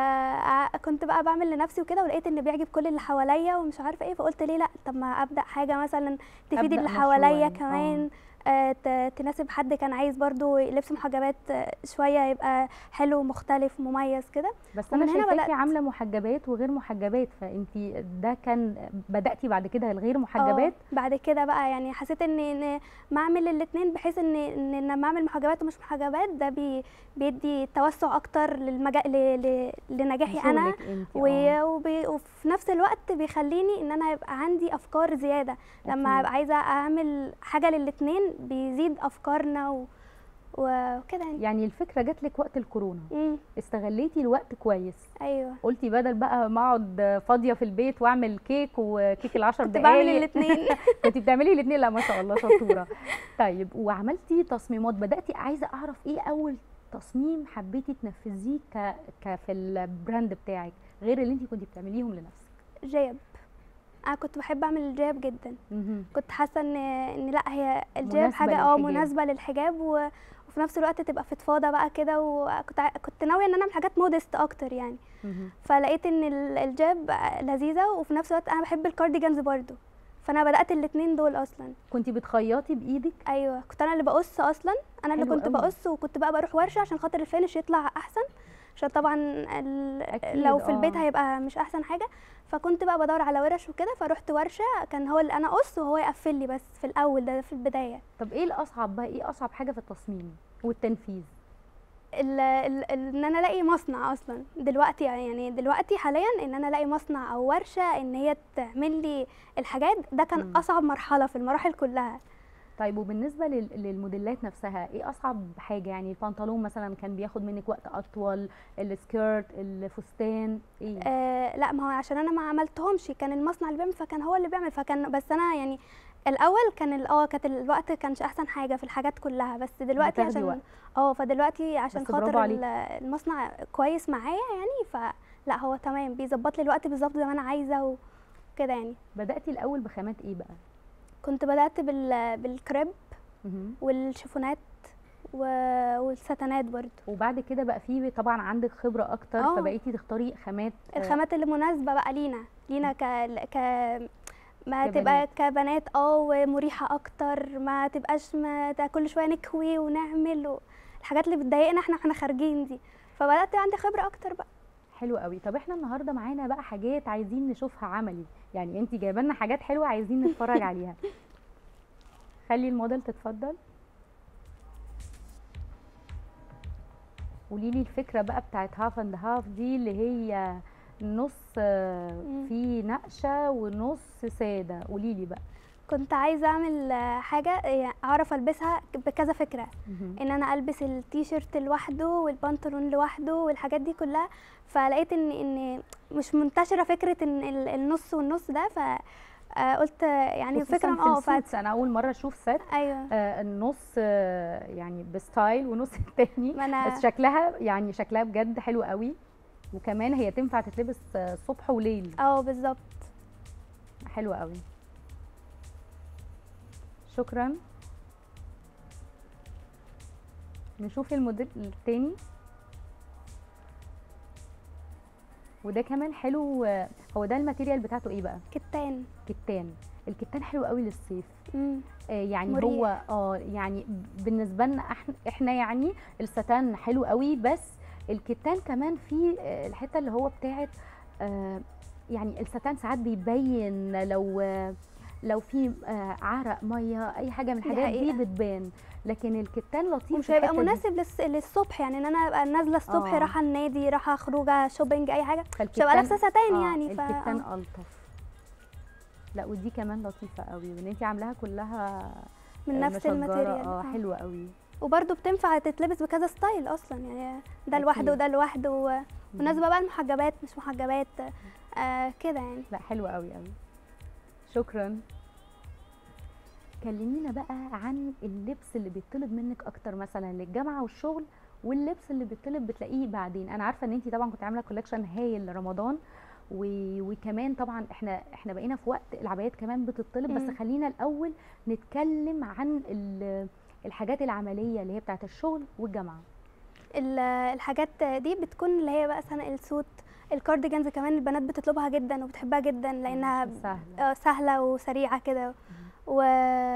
فكنت بقى بعمل لنفسي وكده ولقيت ان بيعجب كل اللي حواليا ومش عارفه ايه فقلت ليه لا طب ما ابدا حاجه مثلا تفيد أبدأ اللي مشروع حواليا يعني، كمان آه، ت- تناسب حد كان عايز برضو لبس محجبات آه، شويه يبقى حلو ومختلف ومميز كده بس انا ومن هنا شايفاكي بدأت. عامله محجبات وغير محجبات فانت ده كان بداتي بعد كده الغير محجبات آه، بعد كده بقى يعني حسيت ان ان ما اعمل الاثنين بحيث ان ان لما اعمل محجبات ومش محجبات ده بي بيدي توسع اكتر للمجال ل- ل- لنجاحي انا شغلك انت و- وبي- وفي نفس الوقت بيخليني ان انا يبقى عندي افكار زياده لما أكيد. ابقى عايزه اعمل حاجه للاتنين بيزيد افكارنا و... وكده يعني يعني الفكره جات لك وقت الكورونا امم استغليتي الوقت كويس ايوه قلتي بدل بقى ما اقعد فاضيه في البيت واعمل كيك وكيك العشر كنت دقايق بعمل الاثنين كنت بتعملي الاثنين لا ما شاء الله شطوره طيب وعملتي تصميمات بداتي عايزه اعرف ايه اول تصميم حبيتي تنفذيه ك... ك في البراند بتاعك غير اللي انت كنت بتعمليهم لنفسك جاب انا كنت بحب اعمل الجاب جدا مهم. كنت حاسه ان ان لا هي الجاب مناسبة حاجه اه للحجاب. مناسبه للحجاب و... وفي نفس الوقت تبقى فضفاضه بقى كده وكنت ع- كنت ناويه ان انا اعمل حاجات مودست اكتر يعني مهم. فلقيت ان ال- الجاب لذيذه وفي نفس الوقت انا بحب الكارديجانز برضو فانا بدات الاثنين دول اصلا كنت بتخيطي بايدك ايوه كنت انا اللي بقص اصلا انا اللي حلو كنت قوي. بقص وكنت بقى بروح ورشه عشان خاطر الفينش يطلع احسن عشان طبعا ال... أكيد، لو في البيت آه. هيبقى مش احسن حاجه فكنت بقى بدور على ورش وكده فروحت ورشه كان هو اللي انا اقص وهو يقفل لي بس في الاول ده في البدايه طب ايه الاصعب بقى ايه اصعب حاجه في التصميم والتنفيذ ال- ال- ال- ان انا الاقي مصنع اصلا دلوقتي يعني دلوقتي حاليا ان انا الاقي مصنع او ورشه ان هي تعمل لي الحاجات ده كان مم. اصعب مرحله في المراحل كلها طيب وبالنسبه لل- للموديلات نفسها ايه اصعب حاجه يعني البنطلون مثلا كان بياخد منك وقت اطول السكيرت الفستان ايه آه لا ما هو عشان انا ما عملتهمش كان المصنع اللي بيعمل فكان هو اللي بيعمل فكان بس انا يعني الاول كان ال- اه كانت الوقت كانش احسن حاجه في الحاجات كلها بس دلوقتي بتاخدي عشان وقت. اه فدلوقتي عشان بس برافو خاطر عليكي. ال- المصنع كويس معايا يعني فلا هو تمام بيظبط لي الوقت بالظبط زي ما انا عايزه وكده يعني بداتي الاول بخامات ايه بقى كنت بدات بال بالكريب مهم. والشيفونات و- والستانات برضو وبعد كده بقى في طبعا عندك خبره اكتر آه. فبقيتي تختاري خامات آه، الخامات اللي مناسبه بقى لينا لينا ك ك ما كبنات. تبقى كبنات اه ومريحه اكتر ما تبقاش ما ت- كل شويه نكوي ونعمل و... الحاجات اللي بتضايقنا احنا واحنا خارجين دي فبدات عندي خبره اكتر بقى حلو قوي طب احنا النهارده معانا بقى حاجات عايزين نشوفها عملي يعني انت جايبه لنا حاجات حلوه عايزين نتفرج عليها خلي الموديل تتفضل قولي لي الفكره بقى بتاعت هاف اند هاف دي اللي هي نص آه، مم. في نقشه ونص ساده قولي لي بقى كنت عايزه اعمل آه، حاجه آه، اعرف البسها بكذا فكره مهم. ان انا البس التيشيرت لوحده والبنطلون لوحده والحاجات دي كلها فلقيت ان ان مش منتشره فكره ان ال- النص والنص ده ف آه، قلت يعني خصوصاً فكره في اه ف... السوتس انا اول مره اشوف ست ايوه آه، النص آه، يعني بستايل ونص التاني ما انا بس شكلها يعني شكلها بجد حلو قوي وكمان هي تنفع تتلبس آه، صبح وليل اه بالظبط حلوة قوي شكرا نشوف الموديل التاني وده كمان حلو آه، هو ده الماتيريال بتاعته ايه بقى كتان كتان الكتان حلو قوي للصيف مم. آه، يعني مريح. هو اه يعني بالنسبه لنا احنا احنا يعني الستان حلو قوي بس الكتان كمان في آه، الحته اللي هو بتاعت آه، يعني الستان ساعات بيبين لو آه، لو في آه، عرق ميه اي حاجه من دي الحاجات دي حقيقة. بتبان لكن الكتان لطيف مش في هيبقى الحتة دي. مناسب للس... للصبح يعني ان انا ابقى نازله الصبح آه. رايحه النادي رايحه خروجه شوبينج اي حاجه مش فالكتان هبقى لابسه ستان آه، يعني ف... الكتان آه. الطف لا ودي كمان لطيفه قوي وان انت عاملاها كلها من آه، نفس مشجرة، الماتيريال اه آه. حلوه قوي وبرده بتنفع تتلبس بكذا ستايل اصلا يعني ده أكيد. لوحده وده لوحده و... مناسبه بقى المحجبات مش محجبات آه كده يعني لا حلوة قوي قوي شكرا كلمينا بقى عن اللبس اللي بيطلب منك اكتر مثلا للجامعه والشغل واللبس اللي بيطلب بتلاقيه بعدين انا عارفه ان انت طبعا كنت عامله كولكشن هايل لرمضان و... وكمان طبعا احنا احنا بقينا في وقت العبايات كمان بتطلب مم. بس خلينا الاول نتكلم عن ال... الحاجات العمليه اللي هي بتاعت الشغل والجامعه ال- الحاجات دي بتكون اللي هي بقى سنة السوت الكارديجانز كمان البنات بتطلبها جدا وبتحبها جدا لانها سهله آه، سهله وسريعه كده و...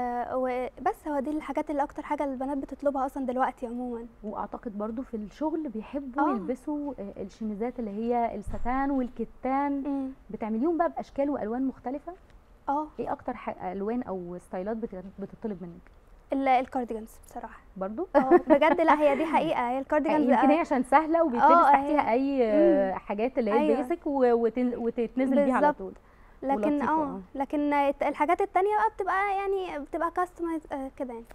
وبس هو دي الحاجات اللي اكتر حاجه البنات بتطلبها اصلا دلوقتي عموما واعتقد برضو في الشغل بيحبوا آه. يلبسوا آه، الشميزات اللي هي الستان والكتان مم. بتعمليهم بقى باشكال والوان مختلفه اه ايه اكتر ح- الوان او ستايلات بت- بتطلب منك ال- الكارديجانز بصراحه برضو اه بجد لا هي دي حقيقه هي الكارديجانز يمكن هي عشان سهله وبيتلبس آه، تحتيها هي- اي آه، مم. حاجات اللي هي أيوة. البيسك و- وتن- وتتنزل بيها على بالظبط. طول لكن ولطيفة، اه آه. لكن الحاجات التانية بقى بتبقى يعني بتبقى كاستمايز كده يعني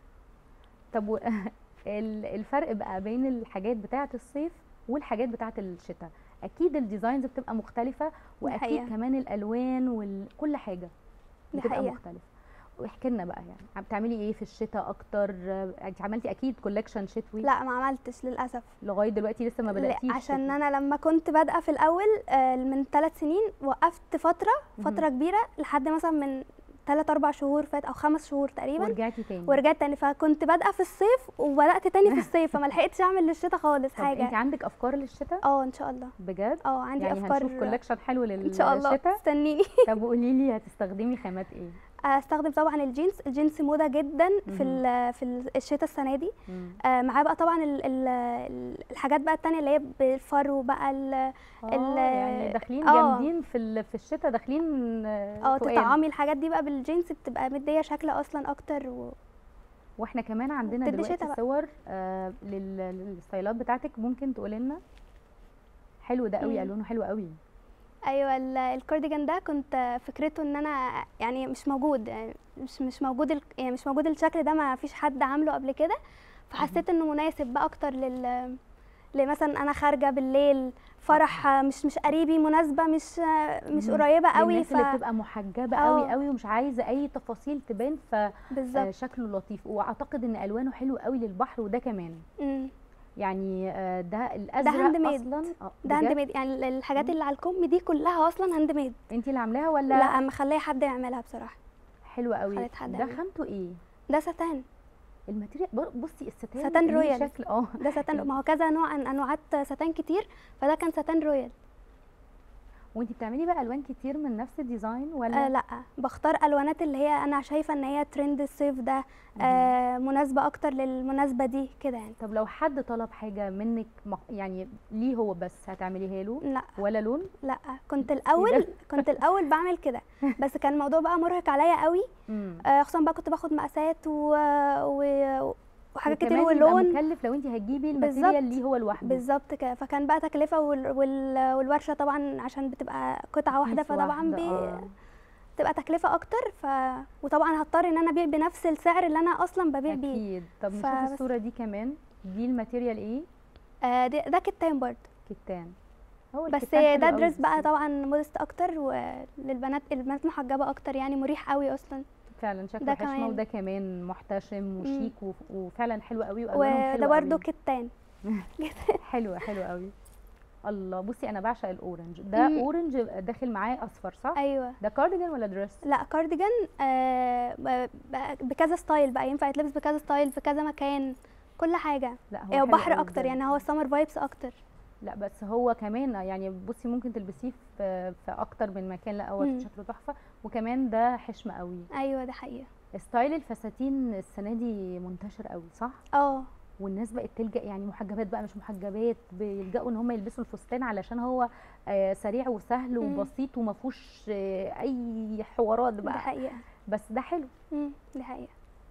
طب و- ال- الفرق بقى بين الحاجات بتاعه الصيف والحاجات بتاعه الشتاء اكيد الديزاينز بتبقى مختلفه واكيد حقيقة. كمان الالوان وكل حاجه دي بتبقى حقيقة. مختلفه واحكي لنا بقى يعني عم بتعملي ايه في الشتاء اكتر آه، انت عملتي اكيد كولكشن شتوي لا ما عملتش للاسف لغايه دلوقتي لسه ما لا، بداتيش عشان شتوي. انا لما كنت بادئه في الاول آه، من ثلاث سنين وقفت فتره فتره كبيره لحد مثلا من ثلاث اربع شهور فات او خمس شهور تقريبا ورجعتي تاني ورجعت تاني فكنت بادئه في الصيف وبدات تاني في الصيف فما لحقتش اعمل للشتاء خالص طب انت حاجه عندك افكار للشتاء اه ان شاء الله بجد اه عندي يعني افكار هنشوف كولكشن حلو لل- ان شاء الله للشتاء استنيني طب قولي لي هتستخدمي خامات ايه استخدم طبعا الجينز الجينز موضه جدا مهم. في ال- في ال- الشتاء السنه دي مم. آه، معاه بقى طبعا ال ال ال- الحاجات بقى التانية اللي هي بالفرو بقى ال- اه يعني داخلين آه. جامدين في ال- في الشتاء داخلين اه تقال. تطعمي الحاجات دي بقى بالجينز بتبقى مديه شكل اصلا اكتر و... واحنا كمان عندنا وبتدي دلوقتي شتا بقى. صور آه لل- للستايلات بتاعتك ممكن تقولي لنا حلو ده قوي مم. الوانه حلو قوي ايوه ال- الكارديجان ده كنت فكرته ان انا يعني مش موجود يعني مش مش موجود ال- يعني مش موجود الشكل ده ما فيش حد عامله قبل كده فحسيت انه مناسب بقى اكتر لل لمثلا انا خارجه بالليل فرح مش مش قريبي مناسبه مش مش مم. قريبه قوي الناس اللي بتبقى محجبه قوي آه. قوي ومش عايزه اي تفاصيل تبان بالظبط فشكله لطيف واعتقد ان الوانه حلو قوي للبحر وده كمان مم. يعني آه، ده الازرق هاند ميد. اصلا آه، ده بجد؟ هاند ميد يعني ال- الحاجات مم. اللي على الكم دي كلها اصلا هاند ميد انت اللي عاملاها ولا لا مخليه حد يعملها بصراحه حلوه قوي خليت حد ده يعملها. خامته ايه ده ستان الماتيريال بر- بصي الستان ستان ليه رويال. شكل اه ده ستان ما هو كذا نوع من انواعات ستان كتير فده كان ستان رويال وانت بتعملي بقى الوان كتير من نفس الديزاين ولا آه لا بختار الوانات اللي هي انا شايفه ان هي ترند الصيف ده آه مناسبه اكتر للمناسبه دي كده يعني طب لو حد طلب حاجه منك مخ- يعني ليه هو بس هتعمليها له لا ولا لون لا كنت الاول كنت الاول بعمل كده بس كان الموضوع بقى مرهق عليا قوي امم آه خصوصا بقى كنت باخد مقاسات و... و... وحاجات كتير وكمان يبقى واللون مكلف لو انت هتجيبي بالظبط. الماتيريال ليه هو لوحده بالظبط كده فكان بقى تكلفه وال... وال... والورشه طبعا عشان بتبقى قطعه واحده بيس فطبعا واحدة، بي... آه. بتبقى تكلفه اكتر ف... وطبعا هضطر ان انا ابيع بنفس السعر اللي انا اصلا ببيع بيه اكيد طب نشوف فبس- الصوره دي كمان دي الماتيريال ايه آه ده, ده كتان برضه كتان هو بس الكتان حلو ده قوي دريس بقى بس طبعا مودست اكتر وللبنات البنات محجبه اكتر يعني مريح قوي اصلا فعلا شكله ده حشمه كمان. وده كمان محتشم وشيك وف- وفعلا حلو قوي والوانهم وده حلوه برضه قوي كتان حلوه حلوه قوي الله بصي انا بعشق الاورنج ده مم. اورنج داخل معاه اصفر صح ايوه ده كارديجان ولا دريس لا كارديجان آه ب- ب- بكذا ستايل بقى ينفع يتلبس بكذا ستايل في كذا مكان كل حاجه لا هو هو حلو بحر قوي اكتر بجد. يعني هو سمر فايبس اكتر لا بس هو كمان يعني بصي ممكن تلبسيه في في اكتر من مكان لا هو مم. شكله تحفه وكمان ده حشمه قوي ايوه ده حقيقه ستايل الفساتين السنه دي منتشر قوي صح اه والناس بقت تلجا يعني محجبات بقى مش محجبات بيلجأوا ان هم يلبسوا الفستان علشان هو آه، سريع وسهل مم. وبسيط وما فيهوش آه، اي حوارات ده بقى حقيقه بس ده حلو مم، دي حقيقه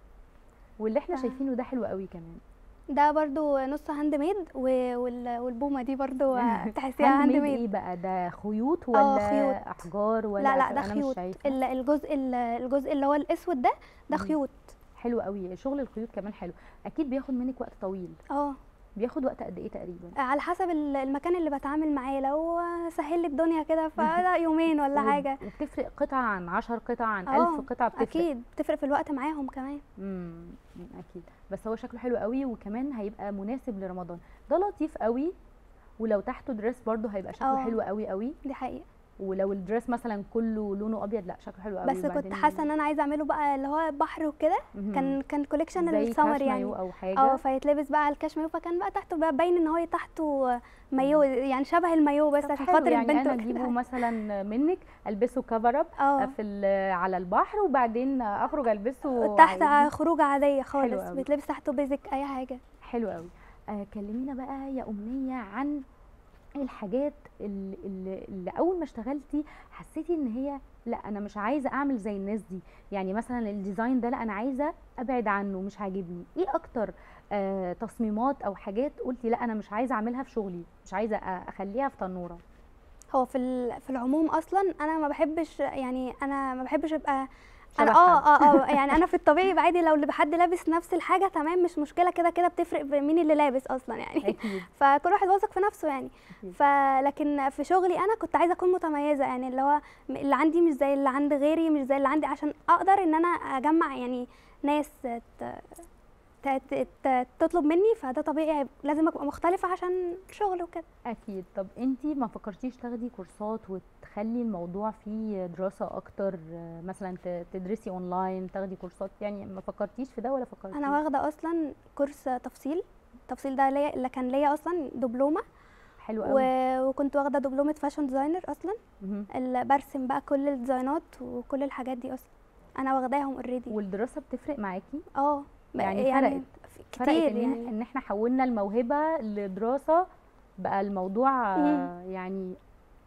واللي احنا ف- شايفينه ده حلو قوي كمان ده برضو نص هاند ميد و- وال- والبومه دي برضو تحسيها هاند هاند ميد ميد ايه بقى ده خيوط آه، ولا خيوط. احجار ولا لا لا ده أنا مش خيوط شايفة. ال- الجزء ال- الجزء اللي هو الاسود ده ده مم. خيوط حلو قوي شغل الخيوط كمان حلو اكيد بياخد منك وقت طويل اه بياخد وقت قد ايه تقريبا على حسب ال- المكان اللي بتعامل معاه لو سهل لي الدنيا كده فده يومين ولا وب- حاجه وبتفرق قطعه عن 10 قطع عن آه، 1000 قطعه بتفرق اكيد بتفرق في الوقت معاهم كمان امم اكيد بس هو شكله حلو قوي وكمان هيبقى مناسب لرمضان ده لطيف قوي ولو تحته دريس برضه هيبقى شكله آه. حلو قوي قوي دي حقيقه ولو الدريس مثلا كله لونه ابيض لا شكله حلو قوي بس كنت وبعدين حاسه ان انا عايزه اعمله بقى اللي هو بحر وكده مهم. كان كان كوليكشن زي السمر كاش يعني مايو او حاجه اه فيتلبس بقى على الكاش مايو فكان بقى تحته بقى باين ان هو تحته مايو يعني شبه المايو بس طب عشان حلو، خاطر يعني البنت انا وكده. اجيبه مثلا منك البسه كفر اب اه في ال- على البحر وبعدين اخرج البسه تحت عادي. خروجه عاديه خالص أوي. بيتلبس تحته بيزك اي حاجه حلو قوي آه كلمينا بقى يا امنيه عن الحاجات اللي, اللي, اللي اول ما اشتغلتي حسيتي ان هي لا انا مش عايزه اعمل زي الناس دي يعني مثلا الديزاين ده لا انا عايزه ابعد عنه مش عاجبني ايه اكتر آه تصميمات او حاجات قلتي لا انا مش عايزه اعملها في شغلي مش عايزه أ- اخليها في تنوره هو في ال- في العموم اصلا انا ما بحبش يعني انا ما بحبش ابقى انا شبه اه حد. اه اه يعني انا في الطبيعي يبقى عادي لو اللي حد لابس نفس الحاجه تمام مش مشكله كده كده بتفرق مين اللي لابس اصلا يعني اكيد فكل واحد واثق في نفسه يعني أكيد. فلكن في شغلي انا كنت عايزه اكون متميزه يعني اللي هو م- اللي عندي مش زي اللي عند غيري مش زي اللي عندي عشان اقدر ان انا اجمع يعني ناس ت- ت- ت- ت- تطلب مني فده طبيعي لازم ابقى مختلفه عشان شغل وكده اكيد طب انتي ما فكرتيش تاخدي كورسات وتخلي الموضوع فيه دراسه اكتر آه، مثلا ت- تدرسي اونلاين تاخدي كورسات يعني ما فكرتيش في ده ولا فكرتي انا واخده اصلا كورس تفصيل التفصيل ده ليا اللي كان ليا اصلا دبلومه حلو و... قوي وكنت واخده دبلومه فاشن ديزاينر اصلا مهم. اللي برسم بقى كل الديزاينات وكل الحاجات دي اصلا انا واخداهم اوريدي والدراسه بتفرق معاكي اه يعني فرقت. فرقت كتير ان يعني ان احنا حولنا الموهبه لدراسه بقى الموضوع آه، يعني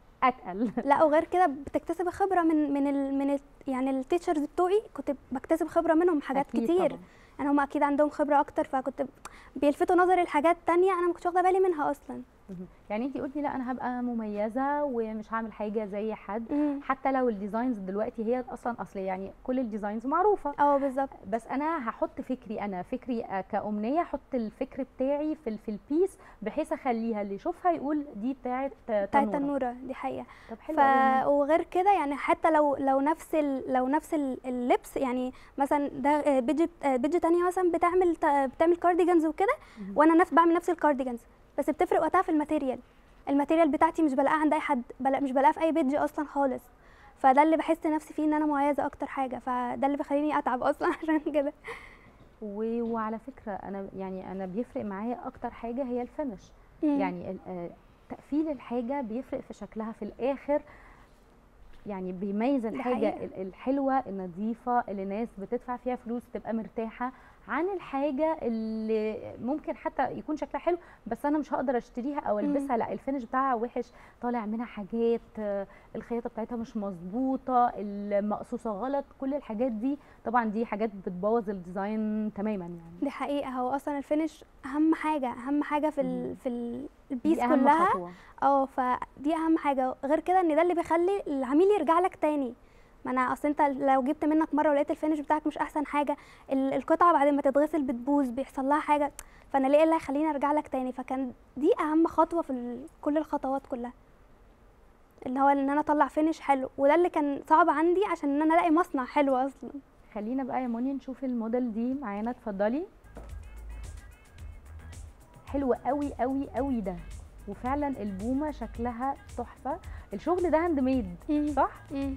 اتقل لا وغير كده بتكتسب خبره من من ال من ال يعني التيتشرز بتوعي كنت بكتسب خبره منهم حاجات أكيد كتير طبعاً. يعني هم اكيد عندهم خبره اكتر فكنت ب- بيلفتوا نظري لحاجات تانية انا ما كنتش واخده بالي منها اصلا مهم. يعني انت قلتي لا انا هبقى مميزه ومش هعمل حاجه زي حد مم. حتى لو الديزاينز دلوقتي هي اصلا اصليه يعني كل الديزاينز معروفه اه بالظبط بس انا هحط فكري انا فكري آه، كأمنية احط الفكر بتاعي في ال- في البيس بحيث اخليها اللي يشوفها يقول دي بتاعت آه، بتاعت تنورة تنوره دي حقيقه طب حلو ف... قوي وغير كده يعني حتى لو لو نفس ال... لو نفس ال- اللبس يعني مثلا ده آه، بيج آه، بيج تانية مثلا بتعمل ت- بتعمل كارديجانز وكده مهم. وانا نفس بعمل نفس الكارديجانز بس بتفرق وقتها في الماتيريال الماتيريال بتاعتي مش بلاقيها عند اي حد بلا مش بلاقيها في اي بيج اصلا خالص فده اللي بحس نفسي فيه ان انا مميزه اكتر حاجه فده اللي بيخليني اتعب اصلا عشان كده و- وعلى فكرة انا يعني انا بيفرق معايا اكتر حاجة هي الفينش مم. يعني ال- آه، تقفيل الحاجة بيفرق في شكلها في الاخر يعني بيميز الحاجة حقيقة. ال- الحلوة النظيفة اللي الناس بتدفع فيها فلوس تبقى مرتاحة عن الحاجة اللي ممكن حتى يكون شكلها حلو بس انا مش هقدر اشتريها او مم. البسها لا الفينش بتاعها وحش طالع منها حاجات آه، الخياطة بتاعتها مش مظبوطة المقصوصة غلط كل الحاجات دي طبعا دي حاجات بتبوظ الديزاين تماما يعني دي حقيقه هو اصلا الفينش اهم حاجه اهم حاجه في مم. ال... في ال- البيس دي اهم كلها خطوة اه فدي اهم حاجه غير كده ان ده اللي بيخلي العميل يرجع لك تاني ما انا اصل انت لو جبت منك مره ولقيت الفينش بتاعك مش احسن حاجه ال- القطعه بعد ما تتغسل بتبوظ بيحصل لها حاجه فانا ليه اللي هيخليني ارجع لك تاني فكان دي اهم خطوه في ال- كل الخطوات كلها اللي هو ان انا اطلع فينش حلو وده اللي كان صعب عندي عشان ان انا الاقي مصنع حلو اصلا خلينا بقى يا موني نشوف الموديل دي معانا اتفضلي حلو قوي قوي قوي ده وفعلا البومه شكلها تحفه الشغل ده هاند ميد صح مم.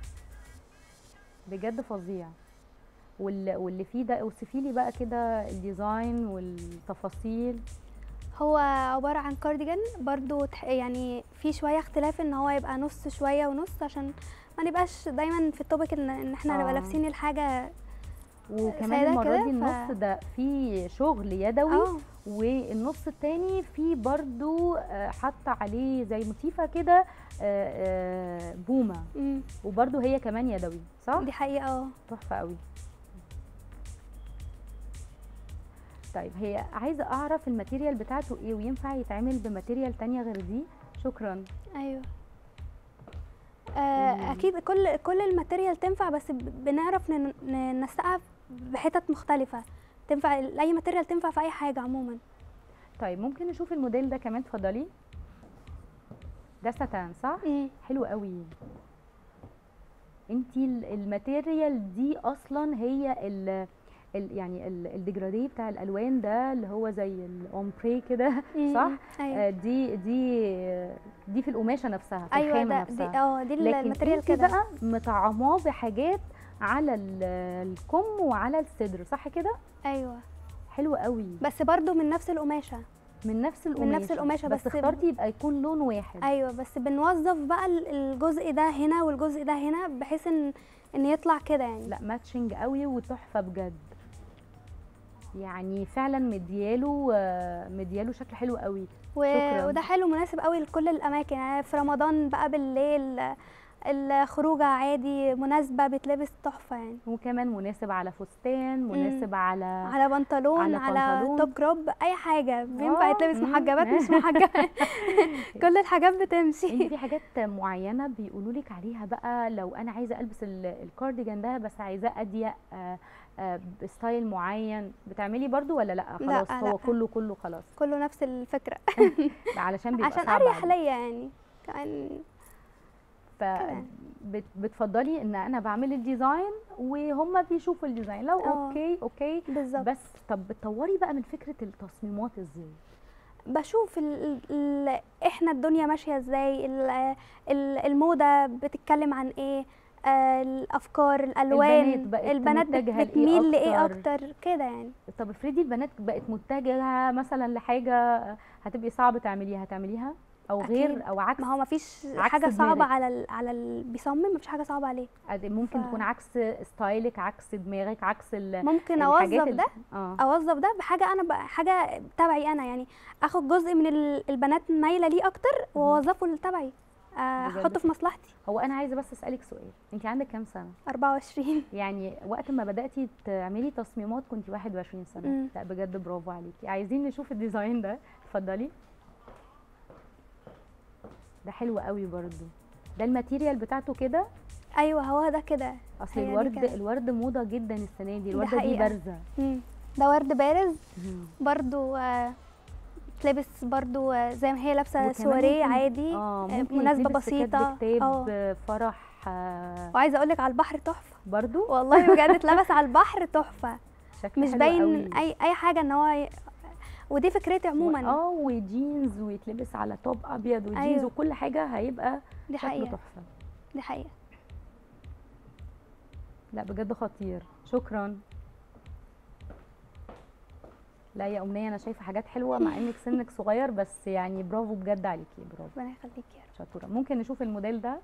بجد فظيع وال- واللي فيه ده اوصفي لي بقى كده الديزاين والتفاصيل هو عبارة عن كارديجان برضو تح- يعني في شوية اختلاف ان هو يبقى نص شوية ونص عشان ما نبقاش دايما في التوبيك ان, إن احنا نبقى آه. لابسين الحاجة وكمان سادة المره كده، دي ف- النص ده فيه شغل يدوي اه والنص التاني فيه برضو آه، حاطه عليه زي موتيفه كده آه، آه، بومه مم. وبرضو هي كمان يدوي صح دي حقيقة اه تحفه قوي طيب هي عايزه اعرف الماتيريال بتاعته ايه وينفع يتعمل بماتيريال تانية غير دي شكرا ايوه مم. آه اكيد كل كل الماتيريال تنفع بس ب- بنعرف نن- ننسقها بحتت مختلفة تنفع اي ماتيريال تنفع في اي حاجة عموما طيب ممكن نشوف الموديل ده كمان اتفضلي ده ستان صح مم. حلو قوي انتي ال- الماتيريال دي اصلا هي ال ال يعني ال- الديجرادي بتاع الالوان ده اللي هو زي الاومبري كده مم. صح ايوه آه، دي دي دي في القماشه نفسها في ايوه الخامه ده نفسها دي اه دي لكن الماتيريال انتي كده بقى مطعماه بحاجات على ال- الكم وعلى الصدر صح كده ايوه حلو قوي بس برضو من نفس القماشة من نفس القماشه نفس القماشة، بس بس اخترتي يبقى يكون لون واحد ايوه بس بنوظف بقى ال- الجزء ده هنا والجزء ده هنا بحيث ان ان يطلع كده يعني لا ماتشنج قوي وتحفه بجد يعني فعلا مدياله آه، مدياله شكل حلو قوي و... شكراً. وده حلو مناسب قوي لكل الاماكن يعني في رمضان بقى بالليل الخروجه عادي مناسبه بتلبس تحفه يعني وكمان مناسب على فستان مناسب على على بنطلون على على, بنطلون. توب كروب اي حاجه بينفع آه، يتلبس مم. محجبات مش محجبات كل الحاجات انت بتمشي في حاجات معينه بيقولوا لك عليها بقى لو انا عايزه البس ال- الكارديجان ده بس عايزاه اضيق آه، آه، بستايل معين بتعملي برضو ولا لا خلاص لا. هو كله كله خلاص كله نفس الفكره علشان بيبقى عشان صعب اريح عليك. ليا يعني كمان كده. فبتفضلي ان انا بعمل الديزاين وهم بيشوفوا الديزاين لو اه. اوكي اوكي بالظبط بس طب بتطوري بقى من فكره التصميمات ازاي بشوف ال ال احنا الدنيا ماشيه ازاي ال- ال- الموضه بتتكلم عن ايه آه، الافكار الالوان البنات بقت البنات بت- متجهة لإيه بتميل لايه أكتر؟ اكتر كده يعني طب افرضي البنات بقت متجهه مثلا لحاجه هتبقي صعب تعمليها هتعمليها او أكيد. غير او عكس ما هو مفيش عكس حاجه صعبه دماغك. على ال على اللي بيصمم مفيش حاجه صعبه عليه أد- ممكن ف- تكون عكس ستايلك عكس دماغك عكس ال ممكن الحاجات اوظف ال- ده اه اوظف ده بحاجه انا بقى حاجه تبعي انا يعني اخد جزء من ال- البنات مايله ليه اكتر واوظفه لتبعي آه، بجد احطه في مصلحتي هو انا عايزه بس اسالك سؤال انت عندك كام سنه 24 يعني وقت ما بداتي تعملي تصميمات كنت 21 سنه مم. لا بجد برافو عليكي عايزين نشوف الديزاين ده اتفضلي ده حلو قوي برضو ده الماتيريال بتاعته كده ايوه هو ده كده اصل هي دي الورد كده. الورد موضه جدا السنه دي الورده دي حقيقة. بارزه مم. ده ورد بارز مم. برضو آه، تلبس برضو آه، زي ما هي لابسه وكمان سواريه ممكن- عادي اه آه، ممكن مناسبه يتلبس في كاتب بسيطه كتاب اه آه، فرح آه، وعايزه اقول لك على البحر تحفه برضو والله بجد اتلبس على البحر تحفه شكله مش حلو باين قوي. اي اي حاجه ان هو ي... ودي فكرتي عموما اه وجينز ويتلبس على توب ابيض وجينز أيوة. وكل حاجه هيبقى دي شكله حقيقه تحفه دي حقيقه لا بجد خطير شكرا لا يا امنيه انا شايفه حاجات حلوه مع انك سنك صغير بس يعني برافو بجد عليكي برافو ربنا يخليك يا رب شطوره ممكن نشوف الموديل ده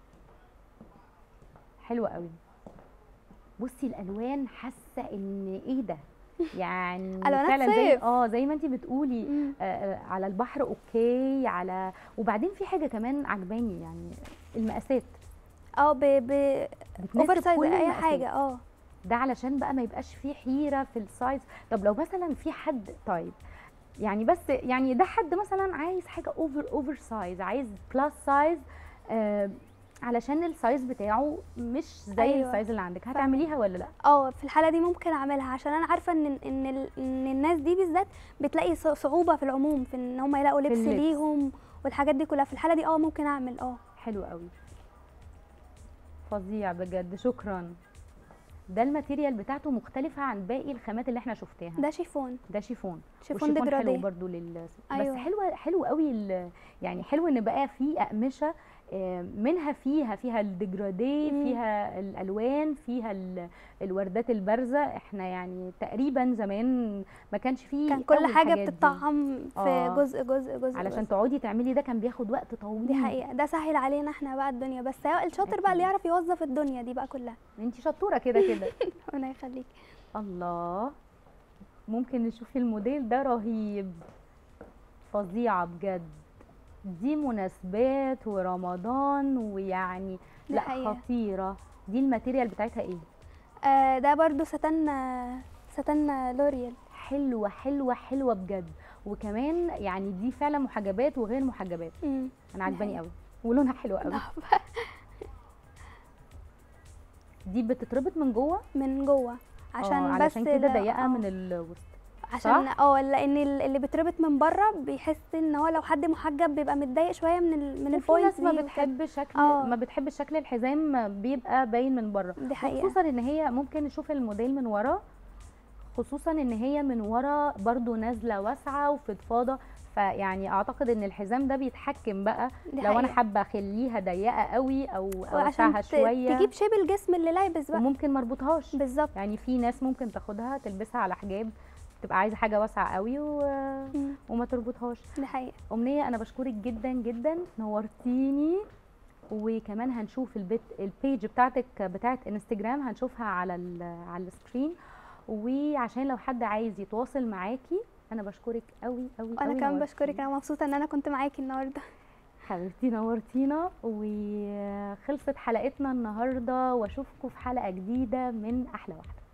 حلو قوي بصي الالوان حاسه ان ايه ده يعني ألوانات فعلا زي صيف. اه زي ما انت بتقولي مم. آه، آه، على البحر اوكي على وبعدين في حاجه كمان عجباني يعني المقاسات اه ب ب بتناسب اوفر سايز كل اي المقاسات. حاجه اه ده علشان بقى ما يبقاش فيه حيره في السايز طب لو مثلا في حد طيب يعني بس يعني ده حد مثلا عايز حاجه اوفر اوفر سايز عايز بلس سايز آه علشان السايز بتاعه مش زي أيوة. أيوة. السايز اللي عندك هتعمليها ولا لا اه في الحاله دي ممكن اعملها عشان انا عارفه ان ان ال- ان الناس دي بالذات بتلاقي ص- صعوبه في العموم في ان هم يلاقوا لبس اللبس. ليهم والحاجات دي كلها في الحاله دي اه ممكن اعمل اه حلو قوي فظيع بجد شكرا ده الماتيريال بتاعته مختلفه عن باقي الخامات اللي احنا شفتها ده شيفون ده شيفون شيفون والشيفون حلو ديجرادي برضو لل أيوة. بس حلوه حلو قوي ال... يعني حلو ان بقى في اقمشه آه، منها فيها فيها الديجرادي مم. فيها الالوان فيها ال... الوردات البارزه احنا يعني تقريبا زمان ما كانش فيه كان كل أوي حاجه الحاجات دي. بتطعم في آه. جزء جزء جزء علشان جزء. تقعدي تعملي ده كان بياخد وقت طويل دي حقيقه ده سهل علينا احنا بقى الدنيا بس هو الشاطر بقى اللي أكيد. يعرف يوظف الدنيا دي بقى كلها انت شطوره كده كده ربنا يخليك الله ممكن نشوف الموديل ده رهيب فظيعة بجد دي مناسبات ورمضان ويعني دي لا حقيقة. خطيرة دي الماتيريال بتاعتها ايه آه ده برضو ستان آه، ستان آه، لوريال حلوة حلوة حلوة بجد وكمان يعني دي فعلا محجبات وغير محجبات مم. انا عجباني حقيقة. قوي ولونها حلو قوي دي بتتربط من جوه من جوه آه، عشان بس علشان كده ال- ضيقة آه. من الوسط عشان اه لان ال- اللي بيتربط من بره بيحس ان هو لو حد محجب بيبقى متضايق شويه من ال من وفي البوينتس ناس ما دي وكده. بتحب شكل آه. ما بتحب شكل الحزام بيبقى باين من بره دي حقيقه خصوصا ان هي ممكن نشوف الموديل من ورا خصوصا ان هي من ورا برضو نازله واسعه وفضفاضه فيعني اعتقد ان الحزام ده بيتحكم بقى دي لو انا حقيقة. حابه اخليها ضيقه قوي او وعشان اوسعها ت- شويه تجيب شيب الجسم اللي لابس بقى وممكن ما اربطهاش بالظبط يعني في ناس ممكن تاخدها تلبسها على حجاب تبقى عايزه حاجه واسعه قوي و... مم. وما تربطهاش دي حقيقه أمنية أنا بشكرك جدا جدا نورتيني وكمان هنشوف البيت البيج بتاعتك بتاعت انستجرام هنشوفها على ال على السكرين وعشان لو حد عايز يتواصل معاكي انا بشكرك قوي قوي وانا قوي كمان نورتيني. بشكرك انا مبسوطه ان انا كنت معاكي النهارده حبيبتي نورتينا وخلصت حلقتنا النهارده واشوفكم في حلقه جديده من احلى واحده